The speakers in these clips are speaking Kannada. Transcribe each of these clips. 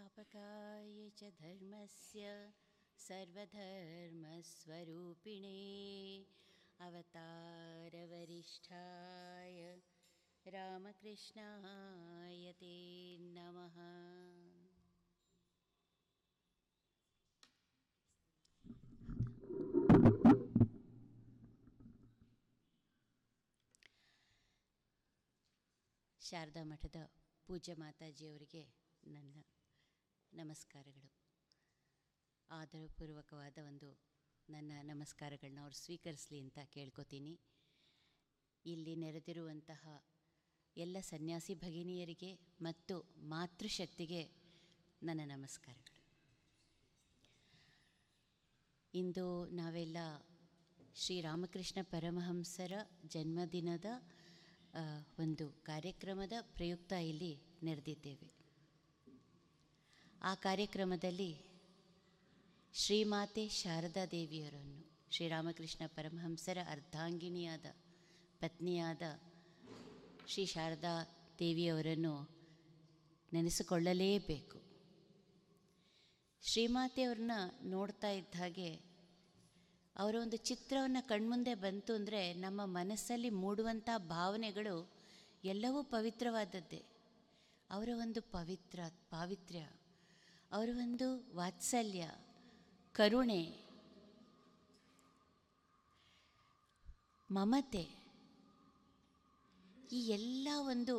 संस्थापकाय च धर्मस्य सर्वधर्मस्वरूपिणे अवतारवरिष्ठाय रामकृष्णाय ते नमः ಶಾರದಾ ಮಠದ ಪೂಜ್ಯ ಮಾತಾಜಿಯವರಿಗೆ ನನ್ನ ನಮಸ್ಕಾರಗಳು ಆದರಪೂರ್ವಕವಾದ ಒಂದು ನನ್ನ ನಮಸ್ಕಾರಗಳನ್ನ ಅವ್ರು ಸ್ವೀಕರಿಸಲಿ ಅಂತ ಕೇಳ್ಕೊತೀನಿ ಇಲ್ಲಿ ನೆರೆದಿರುವಂತಹ ಎಲ್ಲ ಸನ್ಯಾಸಿ ಭಗಿನಿಯರಿಗೆ ಮತ್ತು ಮಾತೃಶಕ್ತಿಗೆ ನನ್ನ ನಮಸ್ಕಾರಗಳು ಇಂದು ನಾವೆಲ್ಲ ಶ್ರೀರಾಮಕೃಷ್ಣ ಪರಮಹಂಸರ ಜನ್ಮದಿನದ ಆ, ಒಂದು ಕಾರ್ಯಕ್ರಮದ ಪ್ರಯುಕ್ತ ಇಲ್ಲಿ ನೆರೆದಿದ್ದೇವೆ ಆ ಕಾರ್ಯಕ್ರಮದಲ್ಲಿ ಶ್ರೀಮಾತೆ ಶಾರದಾ ದೇವಿಯರನ್ನು ಶ್ರೀರಾಮಕೃಷ್ಣ ಪರಮಹಂಸರ ಅರ್ಧಾಂಗಿನಿಯಾದ ಪತ್ನಿಯಾದ ಶ್ರೀ ಶಾರದಾ ದೇವಿಯವರನ್ನು ನೆನೆಸಿಕೊಳ್ಳಲೇಬೇಕು ಶ್ರೀಮಾತೆಯವ್ರನ್ನ ನೋಡ್ತಾ ಇದ್ದ ಹಾಗೆ ಅವರ ಒಂದು ಚಿತ್ರವನ್ನು ಕಣ್ಮುಂದೆ ಬಂತು ಅಂದರೆ ನಮ್ಮ ಮನಸ್ಸಲ್ಲಿ ಮೂಡುವಂಥ ಭಾವನೆಗಳು ಎಲ್ಲವೂ ಪವಿತ್ರವಾದದ್ದೇ ಅವರ ಒಂದು ಪವಿತ್ರ ಪಾವಿತ್ರ್ಯ ಅವರ ಒಂದು ವಾತ್ಸಲ್ಯ ಕರುಣೆ ಮಮತೆ ಈ ಎಲ್ಲ ಒಂದು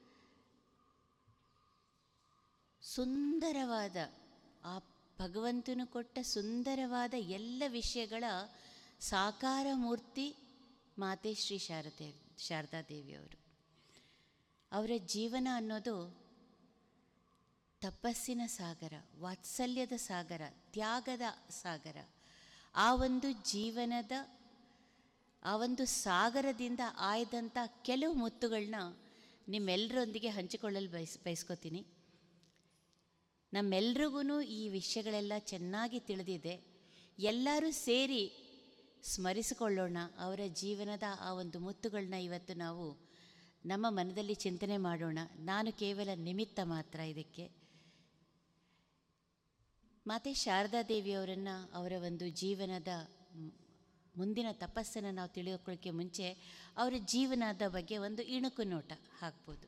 ಸುಂದರವಾದ ಆ ಭಗವಂತನು ಕೊಟ್ಟ ಸುಂದರವಾದ ಎಲ್ಲ ವಿಷಯಗಳ ಸಾಕಾರ ಮೂರ್ತಿ ಮಾತೆ ಶ್ರೀ ಶಾರದೆ ಶಾರದಾ ದೇವಿಯವರು ಅವರ ಜೀವನ ಅನ್ನೋದು ತಪಸ್ಸಿನ ಸಾಗರ ವಾತ್ಸಲ್ಯದ ಸಾಗರ ತ್ಯಾಗದ ಸಾಗರ ಆ ಒಂದು ಜೀವನದ ಆ ಒಂದು ಸಾಗರದಿಂದ ಆಯ್ದಂಥ ಕೆಲವು ಮುತ್ತುಗಳನ್ನ ನಿಮ್ಮೆಲ್ಲರೊಂದಿಗೆ ಹಂಚಿಕೊಳ್ಳಲು ಬಯಸ್ ಬಯಸ್ಕೋತೀನಿ ನಮ್ಮೆಲ್ರಿಗೂ ಈ ವಿಷಯಗಳೆಲ್ಲ ಚೆನ್ನಾಗಿ ತಿಳಿದಿದೆ ಎಲ್ಲರೂ ಸೇರಿ ಸ್ಮರಿಸಿಕೊಳ್ಳೋಣ ಅವರ ಜೀವನದ ಆ ಒಂದು ಮುತ್ತುಗಳನ್ನ ಇವತ್ತು ನಾವು ನಮ್ಮ ಮನದಲ್ಲಿ ಚಿಂತನೆ ಮಾಡೋಣ ನಾನು ಕೇವಲ ನಿಮಿತ್ತ ಮಾತ್ರ ಇದಕ್ಕೆ ಮಾತೆ ಶಾರದಾ ದೇವಿಯವರನ್ನು ಅವರ ಒಂದು ಜೀವನದ ಮ್- ಮುಂದಿನ ತಪಸ್ಸನ್ನು ನಾವು ತಿಳಿಯೋಕೊಳ್ಳೋಕ್ಕೆ ಮುಂಚೆ ಅವರ ಜೀವನದ ಬಗ್ಗೆ ಒಂದು ಇಣುಕು ನೋಟ ಹಾಕ್ಬೋದು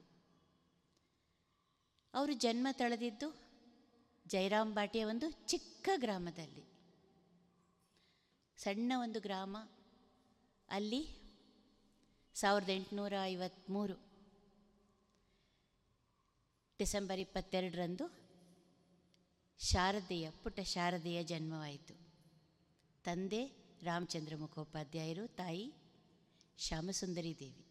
ಅವರು ಜನ್ಮ ತಳೆದಿದ್ದು ಜೈರಾಮ್ ಬಾಟಿಯ ಒಂದು ಚಿಕ್ಕ ಗ್ರಾಮದಲ್ಲಿ ಸಣ್ಣ ಒಂದು ಗ್ರಾಮ ಅಲ್ಲಿ ಸಾವಿರದ ಎಂಟುನೂರ ಐವತ್ತ್ಮೂರು ಡಿಸೆಂಬರ್ ಇಪ್ಪತ್ತೆರಡರಂದು ಶಾರದೆಯ ಪುಟ್ಟ ಶಾರದೆಯ ಜನ್ಮವಾಯಿತು ತಂದೆ ರಾಮಚಂದ್ರ ಮುಖೋಪಾಧ್ಯಾಯರು ತಾಯಿ ಶ್ಯಾಮಸುಂದರಿ ದೇವಿ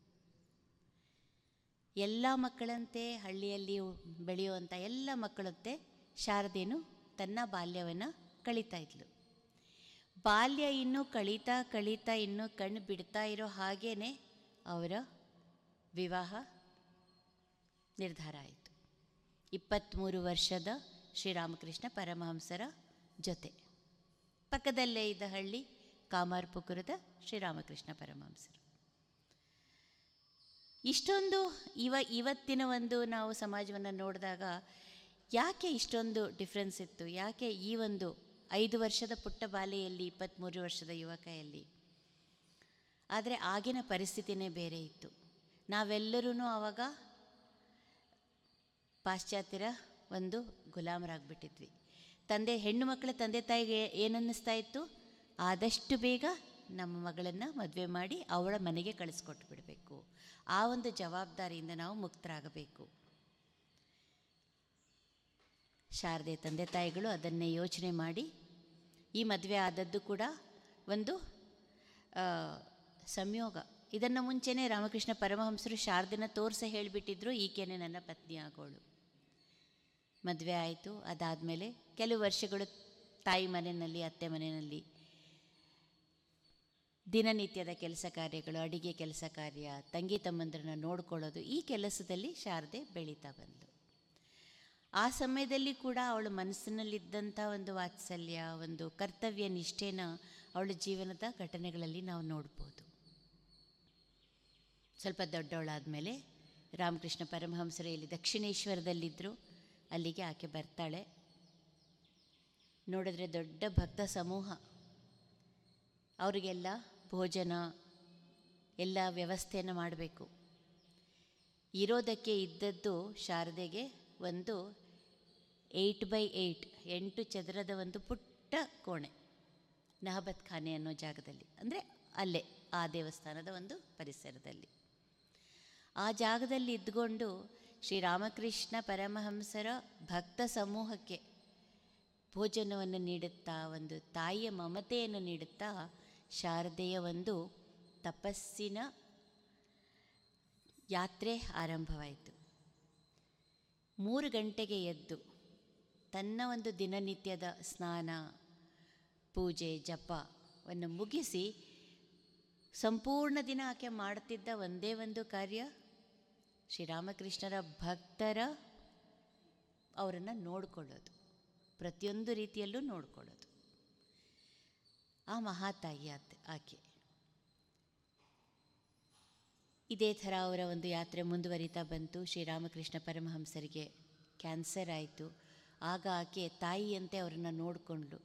ಎಲ್ಲ ಮಕ್ಕಳಂತೆ ಹಳ್ಳಿಯಲ್ಲಿ ಬೆಳೆಯುವಂಥ ಎಲ್ಲ ಮಕ್ಕಳಂತೆ ಶಾರದೇನು ತನ್ನ ಬಾಲ್ಯವನ್ನು ಕಳೀತಾ ಇದ್ಲು ಬಾಲ್ಯ ಇನ್ನೂ ಕಳೀತಾ ಕಳೀತಾ ಇನ್ನೂ ಕಣ್ಣು ಬಿಡ್ತಾ ಇರೋ ಹಾಗೇ ಅವರ ವಿವಾಹ ನಿರ್ಧಾರ ಆಯಿತು ಇಪ್ಪತ್ತ್ಮೂರು ವರ್ಷದ ಶ್ರೀರಾಮಕೃಷ್ಣ ಪರಮಹಂಸರ ಜೊತೆ ಪಕ್ಕದಲ್ಲೇ ಇದ್ದ ಹಳ್ಳಿ ಕಾಮಾರ್ಪುಕುರದ ಶ್ರೀರಾಮಕೃಷ್ಣ ಪರಮಹಂಸರು ಇಷ್ಟೊಂದು ಇವ ಇವತ್ತಿನ ಒಂದು ನಾವು ಸಮಾಜವನ್ನು ನೋಡಿದಾಗ ಯಾಕೆ ಇಷ್ಟೊಂದು ಡಿಫ್ರೆನ್ಸ್ ಇತ್ತು ಯಾಕೆ ಈ ಒಂದು ಐದು ವರ್ಷದ ಪುಟ್ಟ ಬಾಲೆಯಲ್ಲಿ ಇಪ್ಪತ್ತ್ಮೂರು ವರ್ಷದ ಯುವಕೆಯಲ್ಲಿ ಆದರೆ ಆಗಿನ ಪರಿಸ್ಥಿತಿನೇ ಬೇರೆ ಇತ್ತು ನಾವೆಲ್ಲರೂ ಆವಾಗ ಪಾಶ್ಚಾತ್ಯರ ಒಂದು ಗುಲಾಮರಾಗ್ಬಿಟ್ಟಿದ್ವಿ ತಂದೆ ಹೆಣ್ಣು ಮಕ್ಕಳ ತಂದೆ ತಾಯಿಗೆ ಏನನ್ನಿಸ್ತಾ ಇತ್ತು ಆದಷ್ಟು ಬೇಗ ನಮ್ಮ ಮಗಳನ್ನು ಮದುವೆ ಮಾಡಿ ಅವಳ ಮನೆಗೆ ಕಳಿಸ್ಕೊಟ್ಟು ಬಿಡಬೇಕು ಆ ಒಂದು ಜವಾಬ್ದಾರಿಯಿಂದ ನಾವು ಮುಕ್ತರಾಗಬೇಕು ಶಾರದೆ ತಂದೆ ತಾಯಿಗಳು ಅದನ್ನೇ ಯೋಚನೆ ಮಾಡಿ ಈ ಮದುವೆ ಆದದ್ದು ಕೂಡ ಒಂದು ಆ, ಸಂಯೋಗ ಇದನ್ನು ಮುಂಚೆನೇ ರಾಮಕೃಷ್ಣ ಪರಮಹಂಸರು ಶಾರದೆನ ತೋರಿಸ ಹೇಳಿಬಿಟ್ಟಿದ್ರು ಈಕೆನೇ ನನ್ನ ಪತ್ನಿ ಆಗೋಳು ಮದುವೆ ಆಯಿತು ಅದಾದಮೇಲೆ ಕೆಲವು ವರ್ಷಗಳು ತಾಯಿ ಮನೆಯಲ್ಲಿ ಅತ್ತೆ ಮನೆಯಲ್ಲಿ ದಿನನಿತ್ಯದ ಕೆಲಸ ಕಾರ್ಯಗಳು ಅಡಿಗೆ ಕೆಲಸ ಕಾರ್ಯ ತಂಗಿ ತಮ್ಮಂದ್ರನ್ನ ನೋಡ್ಕೊಳ್ಳೋದು ಈ ಕೆಲಸದಲ್ಲಿ ಶಾರದೆ ಬೆಳೀತಾ ಬಂದು ಆ ಸಮಯದಲ್ಲಿ ಕೂಡ ಅವಳ ಮನಸ್ಸಿನಲ್ಲಿದ್ದಂಥ ಒಂದು ವಾತ್ಸಲ್ಯ ಒಂದು ಕರ್ತವ್ಯ ನಿಷ್ಠೆನ ಅವಳ ಜೀವನದ ಘಟನೆಗಳಲ್ಲಿ ನಾವು ನೋಡ್ಬೋದು ಸ್ವಲ್ಪ ದೊಡ್ಡವಳಾದಮೇಲೆ ರಾಮಕೃಷ್ಣ ಪರಮಹಂಸರು ಇಲ್ಲಿ ದಕ್ಷಿಣೇಶ್ವರದಲ್ಲಿದ್ದರು ಅಲ್ಲಿಗೆ ಆಕೆ ಬರ್ತಾಳೆ ನೋಡಿದ್ರೆ ದೊಡ್ಡ ಭಕ್ತ ಸಮೂಹ ಅವರಿಗೆಲ್ಲ ಭೋಜನ ಎಲ್ಲ ವ್ಯವಸ್ಥೆಯನ್ನು ಮಾಡಬೇಕು ಇರೋದಕ್ಕೆ ಇದ್ದದ್ದು ಶಾರದೆಗೆ ಒಂದು ಏಯ್ಟ್ ಬೈ ಏಯ್ಟ್ ಎಂಟು ಚದರದ ಒಂದು ಪುಟ್ಟ ಕೋಣೆ ನಹಬತ್ ಖಾನೆ ಅನ್ನೋ ಜಾಗದಲ್ಲಿ ಅಂದರೆ ಅಲ್ಲೇ ಆ ದೇವಸ್ಥಾನದ ಒಂದು ಪರಿಸರದಲ್ಲಿ ಆ ಜಾಗದಲ್ಲಿ ಇದ್ಕೊಂಡು ಶ್ರೀರಾಮಕೃಷ್ಣ ಪರಮಹಂಸರ ಭಕ್ತ ಸಮೂಹಕ್ಕೆ ಭೋಜನವನ್ನು ನೀಡುತ್ತಾ ಒಂದು ತಾಯಿಯ ಮಮತೆಯನ್ನು ನೀಡುತ್ತಾ ಶಾರದೆಯ ಒಂದು ತಪಸ್ಸಿನ ಯಾತ್ರೆ ಆರಂಭವಾಯಿತು ಮೂರು ಗಂಟೆಗೆ ಎದ್ದು ತನ್ನ ಒಂದು ದಿನನಿತ್ಯದ ಸ್ನಾನ ಪೂಜೆ ಜಪವನ್ನು ಮುಗಿಸಿ ಸಂಪೂರ್ಣ ದಿನ ಆಕೆ ಮಾಡ್ತಿದ್ದ ಒಂದೇ ಒಂದು ಕಾರ್ಯ ಶ್ರೀರಾಮಕೃಷ್ಣರ ಭಕ್ತರ ಅವರನ್ನು ನೋಡಿಕೊಳ್ಳೋದು ಪ್ರತಿಯೊಂದು ರೀತಿಯಲ್ಲೂ ನೋಡಿಕೊಳ್ಳೋದು ಆ ಮಹಾತಾಯಿ ಆತ ಆಕೆ ಇದೇ ಥರ ಅವರ ಒಂದು ಯಾತ್ರೆ ಮುಂದುವರಿತಾ ಬಂತು ಶ್ರೀರಾಮಕೃಷ್ಣ ಪರಮಹಂಸರಿಗೆ ಕ್ಯಾನ್ಸರ್ ಆಯಿತು ಆಗ ಆಕೆ ತಾಯಿಯಂತೆ ಅವರನ್ನು ನೋಡಿಕೊಂಡ್ಳು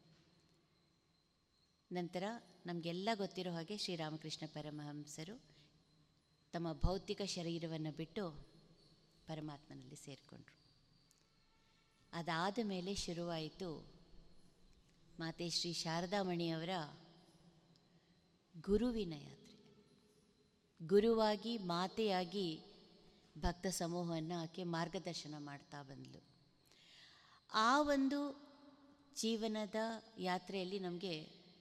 ನಂತರ ನಮಗೆಲ್ಲ ಗೊತ್ತಿರೋ ಹಾಗೆ ಶ್ರೀರಾಮಕೃಷ್ಣ ಪರಮಹಂಸರು ತಮ್ಮ ಭೌತಿಕ ಶರೀರವನ್ನು ಬಿಟ್ಟು ಪರಮಾತ್ಮನಲ್ಲಿ ಸೇರಿಕೊಂಡ್ರು ಅದಾದ ಮೇಲೆ ಶುರುವಾಯಿತು ಮಾತೆ ಶ್ರೀ ಶಾರದಾಮಣಿಯವರ ಗುರುವಿನ ಯಾತ್ರೆ ಗುರುವಾಗಿ ಮಾತೆಯಾಗಿ ಭಕ್ತ ಸಮೂಹವನ್ನು ಆಕೆ ಮಾರ್ಗದರ್ಶನ ಮಾಡ್ತಾ ಬಂದಳು ಆ ಒಂದು ಜೀವನದ ಯಾತ್ರೆಯಲ್ಲಿ ನಮಗೆ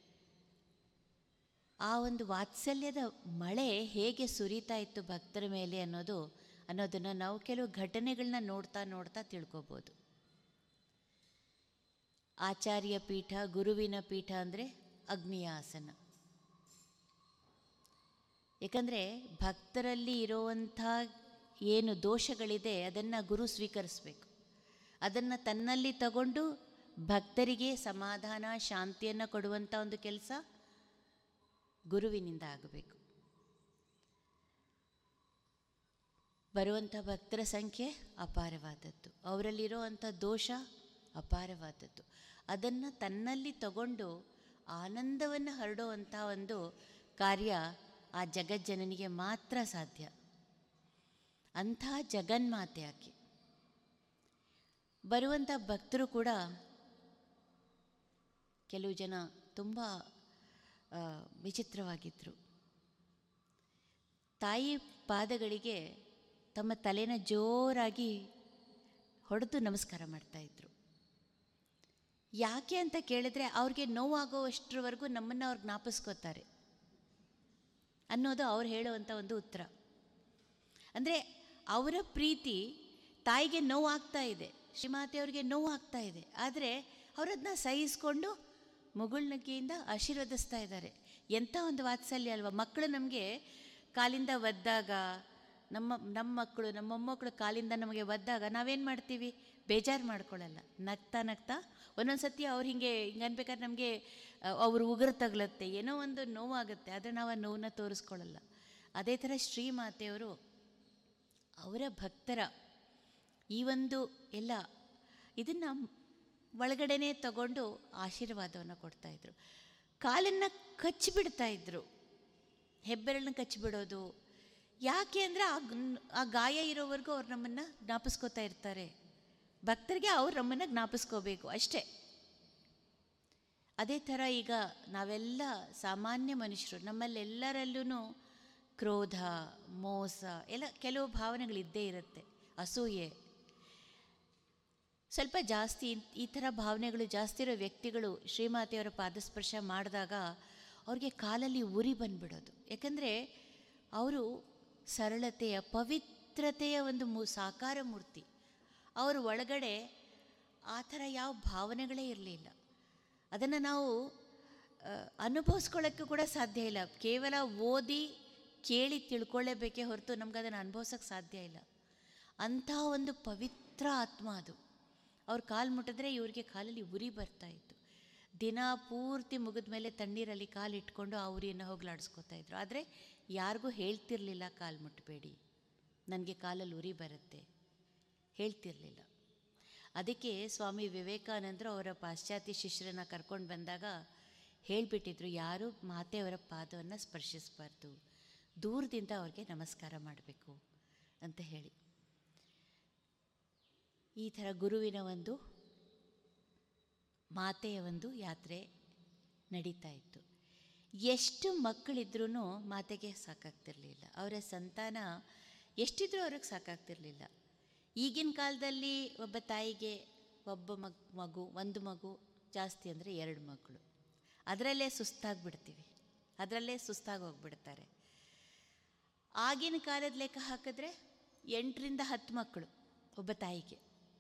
ಆ ಒಂದು ವಾತ್ಸಲ್ಯದ ಮಳೆ ಹೇಗೆ ಸುರಿತಾ ಇತ್ತು ಭಕ್ತರ ಮೇಲೆ ಅನ್ನೋದು ಅನ್ನೋದನ್ನು ನಾವು ಕೆಲವು ಘಟನೆಗಳನ್ನ ನೋಡ್ತಾ ನೋಡ್ತಾ ತಿಳ್ಕೊಬೋದು ಆಚಾರ್ಯ ಪೀಠ ಗುರುವಿನ ಪೀಠ ಅಂದರೆ ಅಗ್ನಿಯ ಆಸನ ಏಕೆಂದರೆ ಭಕ್ತರಲ್ಲಿ ಇರುವಂಥ ಏನು ದೋಷಗಳಿದೆ ಅದನ್ನು ಗುರು ಸ್ವೀಕರಿಸಬೇಕು ಅದನ್ನು ತನ್ನಲ್ಲಿ ತಗೊಂಡು ಭಕ್ತರಿಗೆ ಸಮಾಧಾನ ಶಾಂತಿಯನ್ನು ಕೊಡುವಂಥ ಒಂದು ಕೆಲಸ ಗುರುವಿನಿಂದ ಆಗಬೇಕು ಬರುವಂಥ ಭಕ್ತರ ಸಂಖ್ಯೆ ಅಪಾರವಾದದ್ದು ಅವರಲ್ಲಿರೋ ಅಂಥ ದೋಷ ಅಪಾರವಾದದ್ದು ಅದನ್ನು ತನ್ನಲ್ಲಿ ತಗೊಂಡು ಆನಂದವನ್ನು ಹರಡುವಂಥ ಒಂದು ಕಾರ್ಯ ಆ ಜಗಜ್ಜನನಿಗೆ ಮಾತ್ರ ಸಾಧ್ಯ ಅಂಥ ಜಗನ್ಮಾತೆ ಆಕೆ ಬರುವಂಥ ಭಕ್ತರು ಕೂಡ ಕೆಲವು ಜನ ತುಂಬ ವಿಚಿತ್ರವಾಗಿದ್ದರು ತಾಯಿ ಪಾದಗಳಿಗೆ ತಮ್ಮ ತಲೆನ ಜೋರಾಗಿ ಹೊಡೆದು ನಮಸ್ಕಾರ ಮಾಡ್ತಾಯಿದ್ರು ಯಾಕೆ ಅಂತ ಕೇಳಿದ್ರೆ ಅವ್ರಿಗೆ ನೋವಾಗೋವಷ್ಟರವರೆಗೂ ನಮ್ಮನ್ನು ಅವ್ರು ಜ್ಞಾಪಿಸ್ಕೋತಾರೆ ಅನ್ನೋದು ಅವ್ರು ಹೇಳುವಂಥ ಒಂದು ಉತ್ತರ ಅಂದರೆ ಅವರ ಪ್ರೀತಿ ತಾಯಿಗೆ ನೋವಾಗ್ತಾ ಇದೆ ಶ್ರೀಮಾತೆಯವ್ರಿಗೆ ನೋವಾಗ್ತಾ ಇದೆ ಆದರೆ ಅವರದನ್ನ ಸಹಿಸ್ಕೊಂಡು ಮುಗುಳ್ನಗೆಯಿಂದ ಆಶೀರ್ವದಿಸ್ತಾ ಇದ್ದಾರೆ ಎಂಥ ಒಂದು ವಾತ್ಸಲ್ಯ ಅಲ್ವಾ ಮಕ್ಕಳು ನಮಗೆ ಕಾಲಿಂದ ಒದ್ದಾಗ ನಮ್ಮ ನಮ್ಮ ಮಕ್ಕಳು ನಮ್ಮ ಮೊಮ್ಮಕ್ಕಳು ಕಾಲಿಂದ ನಮಗೆ ಒದ್ದಾಗ ನಾವೇನು ಮಾಡ್ತೀವಿ ಬೇಜಾರು ಮಾಡ್ಕೊಳ್ಳಲ್ಲ ನಗ್ತಾ ನಗ್ತಾ ಒಂದೊಂದು ಸತಿ ಅವ್ರು ಹಿಂಗೆ ಹಿಂಗೆ ಅನ್ಬೇಕಾದ್ರೆ ನಮಗೆ ಅವ್ರು ಉಗುರು ತಗಲತ್ತೆ ಏನೋ ಒಂದು ನೋವಾಗುತ್ತೆ ಆದರೆ ನಾವು ಆ ನೋವನ್ನ ತೋರಿಸ್ಕೊಳ್ಳಲ್ಲ ಅದೇ ಥರ ಶ್ರೀಮಾತೆಯವರು ಅವರ ಭಕ್ತರ ಈ ಒಂದು ಎಲ್ಲ ಇದನ್ನು ಒಳಗಡೆನೇ ತಗೊಂಡು ಆಶೀರ್ವಾದವನ್ನು ಕೊಡ್ತಾಯಿದ್ರು ಕಾಲನ್ನು ಕಚ್ಚಿಬಿಡ್ತಾ ಇದ್ರು ಹೆಬ್ಬೆರಳನ್ನ ಕಚ್ಚಿಬಿಡೋದು ಯಾಕೆ ಅಂದರೆ ಆ ಆ ಗಾಯ ಇರೋವರೆಗೂ ಅವ್ರು ನಮ್ಮನ್ನು ಜ್ಞಾಪಿಸ್ಕೋತಾ ಇರ್ತಾರೆ ಭಕ್ತರಿಗೆ ಅವ್ರು ನಮ್ಮನ್ನು ಜ್ಞಾಪಿಸ್ಕೋಬೇಕು ಅಷ್ಟೇ ಅದೇ ಥರ ಈಗ ನಾವೆಲ್ಲ ಸಾಮಾನ್ಯ ಮನುಷ್ಯರು ನಮ್ಮಲ್ಲೆಲ್ಲರಲ್ಲೂ ಕ್ರೋಧ ಮೋಸ ಎಲ್ಲ ಕೆಲವು ಭಾವನೆಗಳಿದ್ದೇ ಇರುತ್ತೆ ಅಸೂಯೆ ಸ್ವಲ್ಪ ಜಾಸ್ತಿ ಈ ಥರ ಭಾವನೆಗಳು ಜಾಸ್ತಿ ಇರೋ ವ್ಯಕ್ತಿಗಳು ಶ್ರೀಮಾತೆಯವರ ಪಾದಸ್ಪರ್ಶ ಮಾಡಿದಾಗ ಅವ್ರಿಗೆ ಕಾಲಲ್ಲಿ ಉರಿ ಬಂದ್ಬಿಡೋದು ಯಾಕಂದರೆ ಅವರು ಸರಳತೆಯ ಪವಿತ್ರತೆಯ ಒಂದು ಮೂ ಸಾಕಾರ ಮೂರ್ತಿ ಅವ್ರ ಒಳಗಡೆ ಆ ಥರ ಯಾವ ಭಾವನೆಗಳೇ ಇರಲಿಲ್ಲ ಅದನ್ನು ನಾವು ಅನುಭವಿಸ್ಕೊಳ್ಳೋಕ್ಕೂ ಕೂಡ ಸಾಧ್ಯ ಇಲ್ಲ ಕೇವಲ ಓದಿ ಕೇಳಿ ತಿಳ್ಕೊಳ್ಳೇಬೇಕೇ ಹೊರತು ನಮ್ಗೆ ಅದನ್ನು ಅನುಭವಿಸೋಕ್ಕೆ ಸಾಧ್ಯ ಇಲ್ಲ ಅಂಥ ಒಂದು ಪವಿತ್ರ ಆತ್ಮ ಅದು ಅವ್ರ ಕಾಲು ಮುಟ್ಟಿದ್ರೆ ಇವ್ರಿಗೆ ಕಾಲಲ್ಲಿ ಉರಿ ಬರ್ತಾಯಿತ್ತು ದಿನ ಪೂರ್ತಿ ಮುಗಿದ ಮೇಲೆ ತಣ್ಣೀರಲ್ಲಿ ಕಾಲು ಇಟ್ಕೊಂಡು ಆ ಉರಿಯನ್ನು ಹೋಗ್ಲಾಡಿಸ್ಕೊತಾ ಇದ್ರು ಆದರೆ ಯಾರಿಗೂ ಹೇಳ್ತಿರ್ಲಿಲ್ಲ ಕಾಲು ಮುಟ್ಟಬೇಡಿ ನನಗೆ ಕಾಲಲ್ಲಿ ಉರಿ ಬರುತ್ತೆ ಹೇಳ್ತಿರ್ಲಿಲ್ಲ ಅದಕ್ಕೆ ಸ್ವಾಮಿ ವಿವೇಕಾನಂದರು ಅವರ ಪಾಶ್ಚಾತ್ಯ ಶಿಷ್ಯರನ್ನು ಕರ್ಕೊಂಡು ಬಂದಾಗ ಹೇಳಿಬಿಟ್ಟಿದ್ರು ಯಾರೂ ಮಾತೆಯವರ ಪಾದವನ್ನು ಸ್ಪರ್ಶಿಸಬಾರ್ದು ದೂರದಿಂದ ಅವ್ರಿಗೆ ನಮಸ್ಕಾರ ಮಾಡಬೇಕು ಅಂತ ಹೇಳಿ ಈ ಥರ ಗುರುವಿನ ಒಂದು ಮಾತೆಯ ಒಂದು ಯಾತ್ರೆ ನಡೀತಾ ಇತ್ತು ಎಷ್ಟು ಮಕ್ಕಳಿದ್ರೂ ಮಾತೆಗೆ ಸಾಕಾಗ್ತಿರ್ಲಿಲ್ಲ ಅವರ ಸಂತಾನ ಎಷ್ಟಿದ್ರೂ ಅವ್ರಿಗೆ ಸಾಕಾಗ್ತಿರ್ಲಿಲ್ಲ ಈಗಿನ ಕಾಲದಲ್ಲಿ ಒಬ್ಬ ತಾಯಿಗೆ ಒಬ್ಬ ಮಗ್ ಮಗು ಒಂದು ಮಗು ಜಾಸ್ತಿ ಅಂದರೆ ಎರಡು ಮಕ್ಕಳು ಅದರಲ್ಲೇ ಸುಸ್ತಾಗಿಬಿಡ್ತೀವಿ ಅದರಲ್ಲೇ ಸುಸ್ತಾಗಿ ಹೋಗ್ಬಿಡ್ತಾರೆ ಆಗಿನ ಕಾಲದ ಲೆಕ್ಕ ಹಾಕಿದ್ರೆ ಎಂಟರಿಂದ ಹತ್ತು ಮಕ್ಕಳು ಒಬ್ಬ ತಾಯಿಗೆ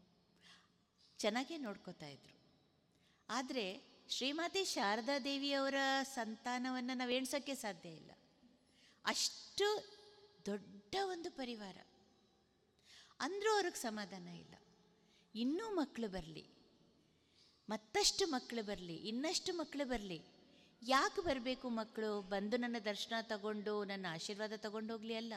ಚೆನ್ನಾಗೇ ನೋಡ್ಕೋತಾ ಇದ್ರು ಆದರೆ ಶ್ರೀಮಾತೆ ಶಾರದಾ ದೇವಿಯವರ ಸಂತಾನವನ್ನು ನಾವು ಎಣ್ಸೋಕ್ಕೆ ಸಾಧ್ಯ ಇಲ್ಲ ಅಷ್ಟು ದೊಡ್ಡ ಒಂದು ಪರಿವಾರ ಅಂದರೂ ಅವ್ರಿಗೆ ಸಮಾಧಾನ ಇಲ್ಲ ಇನ್ನೂ ಮಕ್ಕಳು ಬರಲಿ ಮತ್ತಷ್ಟು ಮಕ್ಕಳು ಬರಲಿ ಇನ್ನಷ್ಟು ಮಕ್ಕಳು ಬರಲಿ ಯಾಕೆ ಬರಬೇಕು ಮಕ್ಕಳು ಬಂದು ನನ್ನ ದರ್ಶನ ತಗೊಂಡು ನನ್ನ ಆಶೀರ್ವಾದ ತಗೊಂಡು ಹೋಗಲಿ ಅಲ್ಲ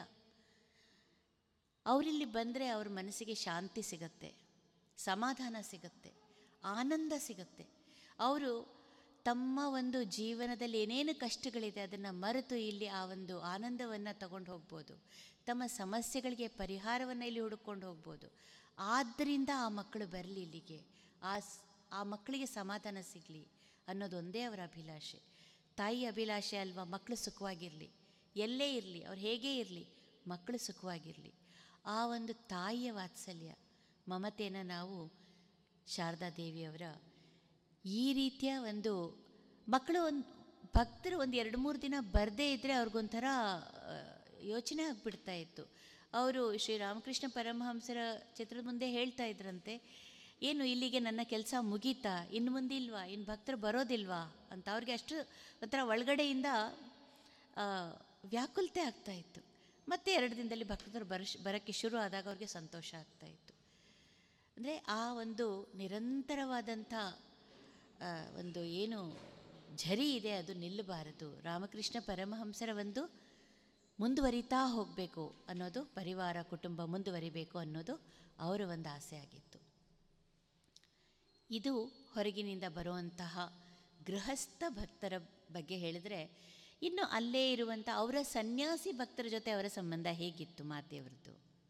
ಅವರಿಲ್ಲಿ ಬಂದರೆ ಅವ್ರ ಮನಸ್ಸಿಗೆ ಶಾಂತಿ ಸಿಗತ್ತೆ ಸಮಾಧಾನ ಸಿಗತ್ತೆ ಆನಂದ ಸಿಗತ್ತೆ ಅವರು ತಮ್ಮ ಒಂದು ಜೀವನದಲ್ಲಿ ಏನೇನು ಕಷ್ಟಗಳಿದೆ ಅದನ್ನು ಮರೆತು ಇಲ್ಲಿ ಆ ಒಂದು ಆನಂದವನ್ನು ತಗೊಂಡು ಹೋಗ್ಬೋದು ತಮ್ಮ ಸಮಸ್ಯೆಗಳಿಗೆ ಪರಿಹಾರವನ್ನು ಇಲ್ಲಿ ಹುಡುಕೊಂಡು ಹೋಗ್ಬೋದು ಆದ್ದರಿಂದ ಆ ಮಕ್ಕಳು ಬರಲಿ ಇಲ್ಲಿಗೆ ಆ ಸ್- ಆ ಮಕ್ಕಳಿಗೆ ಸಮಾಧಾನ ಸಿಗಲಿ ಅನ್ನೋದೊಂದೇ ಅವರ ಅಭಿಲಾಷೆ ತಾಯಿ ಅಭಿಲಾಷೆ ಅಲ್ವಾ ಮಕ್ಕಳು ಸುಖವಾಗಿರಲಿ ಎಲ್ಲೇ ಇರಲಿ ಅವ್ರು ಹೇಗೇ ಇರಲಿ ಮಕ್ಕಳು ಸುಖವಾಗಿರಲಿ ಆ ಒಂದು ತಾಯಿಯ ವಾತ್ಸಲ್ಯ ಮಮತೆಯನ್ನು ನಾವು ಶಾರದಾ ದೇವಿಯವರ ಈ ರೀತಿಯ ಒಂದು ಮಕ್ಕಳು ಒಂದು ಭಕ್ತರು ಒಂದು ಎರಡು ಮೂರು ದಿನ ಬರದೇ ಇದ್ದರೆ ಅವ್ರಿಗೊಂಥರ ಆ, ಯೋಚನೆ ಆಗಿಬಿಡ್ತಾ ಇತ್ತು ಅವರು ಶ್ರೀ ರಾಮಕೃಷ್ಣ ಪರಮಹಂಸರ ಚಿತ್ರದ ಮುಂದೆ ಹೇಳ್ತಾ ಇದ್ರಂತೆ ಏನು ಇಲ್ಲಿಗೆ ನನ್ನ ಕೆಲಸ ಮುಗೀತಾ ಇನ್ನು ಮುಂದಿಲ್ವಾ ಇನ್ನು ಭಕ್ತರು ಬರೋದಿಲ್ವಾ ಅಂತ ಅವ್ರಿಗೆ ಅಷ್ಟು ಒಂಥರ ಒಳಗಡೆಯಿಂದ ಆ, ವ್ಯಾಕುಲತೆ ಆಗ್ತಾ ಇತ್ತು ಮತ್ತೆ ಎರಡು ದಿನದಲ್ಲಿ ಭಕ್ತರು ಬರ ಬರೋಕ್ಕೆ ಶುರು ಆದಾಗ ಅವ್ರಿಗೆ ಸಂತೋಷ ಆಗ್ತಾ ಇತ್ತು ಅಂದರೆ ಆ ಒಂದು ನಿರಂತರವಾದಂಥ ಆ, ಒಂದು ಏನು ಝರಿ ಇದೆ ಅದು ನಿಲ್ಲಬಾರದು ರಾಮಕೃಷ್ಣ ಪರಮಹಂಸರ ಒಂದು ಮುಂದುವರಿತಾ ಹೋಗಬೇಕು ಅನ್ನೋದು ಪರಿವಾರ ಕುಟುಂಬ ಮುಂದುವರಿಬೇಕು ಅನ್ನೋದು ಅವರ ಒಂದು ಆಸೆ ಆಗಿತ್ತು ಇದು ಹೊರಗಿನಿಂದ ಬರುವಂತಹ ಗೃಹಸ್ಥ ಭಕ್ತರ ಬಗ್ಗೆ ಹೇಳಿದರೆ ಇನ್ನು ಅಲ್ಲೇ ಇರುವಂಥ ಅವರ ಸನ್ಯಾಸಿ ಭಕ್ತರ ಜೊತೆ ಅವರ ಸಂಬಂಧ ಹೇಗಿತ್ತು ಮಾತೆಯವರದ್ದು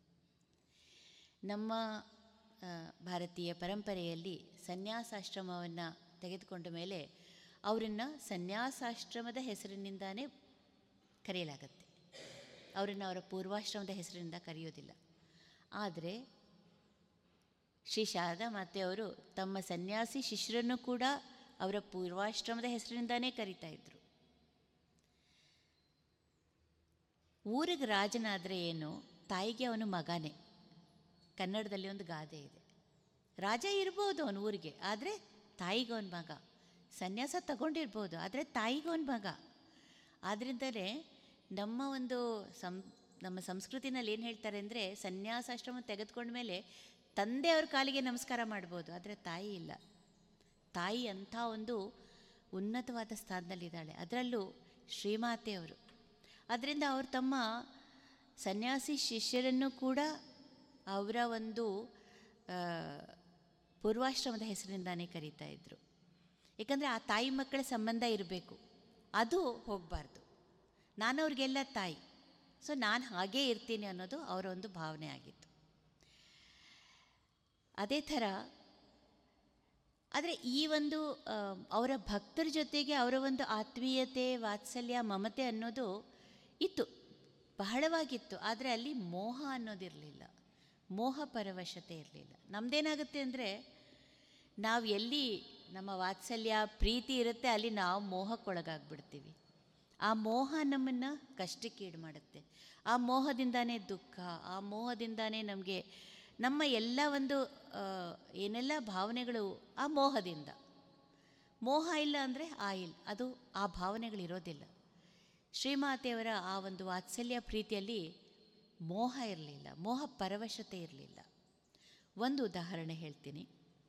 ನಮ್ಮ ಆ, ಭಾರತೀಯ ಪರಂಪರೆಯಲ್ಲಿ ಸನ್ಯಾಸಾಶ್ರಮವನ್ನು ತೆಗೆದುಕೊಂಡ ಮೇಲೆ ಅವರನ್ನು ಸನ್ಯಾಸಾಶ್ರಮದ ಹೆಸರಿನಿಂದಾನೇ ಕರೆಯಲಾಗತ್ತೆ ಅವರನ್ನು ಅವರ ಪೂರ್ವಾಶ್ರಮದ ಹೆಸರಿನಿಂದ ಕರೆಯೋದಿಲ್ಲ ಆದರೆ ಶ್ರೀ ಶಾರದಾ ಮಾತೆಯವರು ತಮ್ಮ ಸನ್ಯಾಸಿ ಶಿಷ್ಯರನ್ನು ಕೂಡ ಅವರ ಪೂರ್ವಾಶ್ರಮದ ಹೆಸರಿನಿಂದಾನೇ ಕರೀತಾ ಇದ್ರು ಊರಿಗೆ ರಾಜನಾದರೆ ಏನು ತಾಯಿಗೆ ಅವನು ಮಗನೇ ಕನ್ನಡದಲ್ಲಿ ಒಂದು ಗಾದೆ ಇದೆ ರಾಜ ಇರ್ಬೋದು ಅವನು ಊರಿಗೆ ಆದರೆ ತಾಯಿಗೆ ಅವನ ಮಗ ಸನ್ಯಾಸ ತಗೊಂಡಿರ್ಬೋದು ಆದರೆ ತಾಯಿಗೆ ಅವನ ಮಗ ಆದ್ದರಿಂದಲೇ ನಮ್ಮ ಒಂದು ಸಂ ನಮ್ಮ ಸಂಸ್ಕೃತಿನಲ್ಲಿ ಏನು ಹೇಳ್ತಾರೆ ಅಂದರೆ ಸನ್ಯಾಸಾಶ್ರಮ ತೆಗೆದುಕೊಂಡ ಮೇಲೆ ತಂದೆ ಅವ್ರ ಕಾಲಿಗೆ ನಮಸ್ಕಾರ ಮಾಡ್ಬೋದು ಆದರೆ ತಾಯಿ ಇಲ್ಲ ತಾಯಿ ಅಂಥ ಒಂದು ಉನ್ನತವಾದ ಸ್ಥಾನದಲ್ಲಿದ್ದಾಳೆ ಅದರಲ್ಲೂ ಶ್ರೀಮಾತೆಯವರು ಅದರಿಂದ ಅವರು ತಮ್ಮ ಸನ್ಯಾಸಿ ಶಿಷ್ಯರನ್ನು ಕೂಡ ಅವರ ಒಂದು ಆ, ಪೂರ್ವಾಶ್ರಮದ ಹೆಸರಿನಿಂದಾನೇ ಕರೀತಾ ಇದ್ದರು ಏಕೆಂದರೆ ಆ ತಾಯಿ ಮಕ್ಕಳ ಸಂಬಂಧ ಇರಬೇಕು ಅದು ಹೋಗಬಾರ್ದು ನಾನು ಅವ್ರಿಗೆಲ್ಲ ತಾಯಿ ಸೊ ನಾನು ಹಾಗೇ ಇರ್ತೀನಿ ಅನ್ನೋದು ಅವರ ಒಂದು ಭಾವನೆ ಆಗಿತ್ತು ಅದೇ ಥರ ಆದರೆ ಈ ಒಂದು ಆ, ಅವರ ಭಕ್ತರ ಜೊತೆಗೆ ಅವರ ಒಂದು ಆತ್ಮೀಯತೆ ವಾತ್ಸಲ್ಯ ಮಮತೆ ಅನ್ನೋದು ಇತ್ತು ಬಹಳವಾಗಿತ್ತು ಆದರೆ ಅಲ್ಲಿ ಮೋಹ ಅನ್ನೋದಿರಲಿಲ್ಲ ಮೋಹ ಪರವಶತೆ ಇರಲಿಲ್ಲ ನಮ್ಮದೇನಾಗುತ್ತೆ ಅಂದರೆ ನಾವು ಎಲ್ಲಿ ನಮ್ಮ ವಾತ್ಸಲ್ಯ ಪ್ರೀತಿ ಇರುತ್ತೆ ಅಲ್ಲಿ ನಾವು ಮೋಹಕ್ಕೊಳಗಾಗ್ಬಿಡ್ತೀವಿ ಆ ಮೋಹ ನಮ್ಮನ್ನು ಕಷ್ಟಕ್ಕೀಡು ಮಾಡುತ್ತೆ ಆ ಮೋಹದಿಂದಾನೇ ದುಃಖ ಆ ಮೋಹದಿಂದಾನೇ ನಮಗೆ ನಮ್ಮ ಎಲ್ಲ ಒಂದು ಆ, ಏನೆಲ್ಲ ಭಾವನೆಗಳು ಆ ಮೋಹದಿಂದ ಮೋಹ ಇಲ್ಲ ಅಂದರೆ ಆಯಿಲ್ ಅದು ಆ ಭಾವನೆಗಳಿರೋದಿಲ್ಲ ಶ್ರೀಮಾತೆಯವರ ಆ ಒಂದು ವಾತ್ಸಲ್ಯ ಪ್ರೀತಿಯಲ್ಲಿ ಮೋಹ ಇರಲಿಲ್ಲ ಮೋಹ ಪರವಶತೆ ಇರಲಿಲ್ಲ ಒಂದು ಉದಾಹರಣೆ ಹೇಳ್ತೀನಿ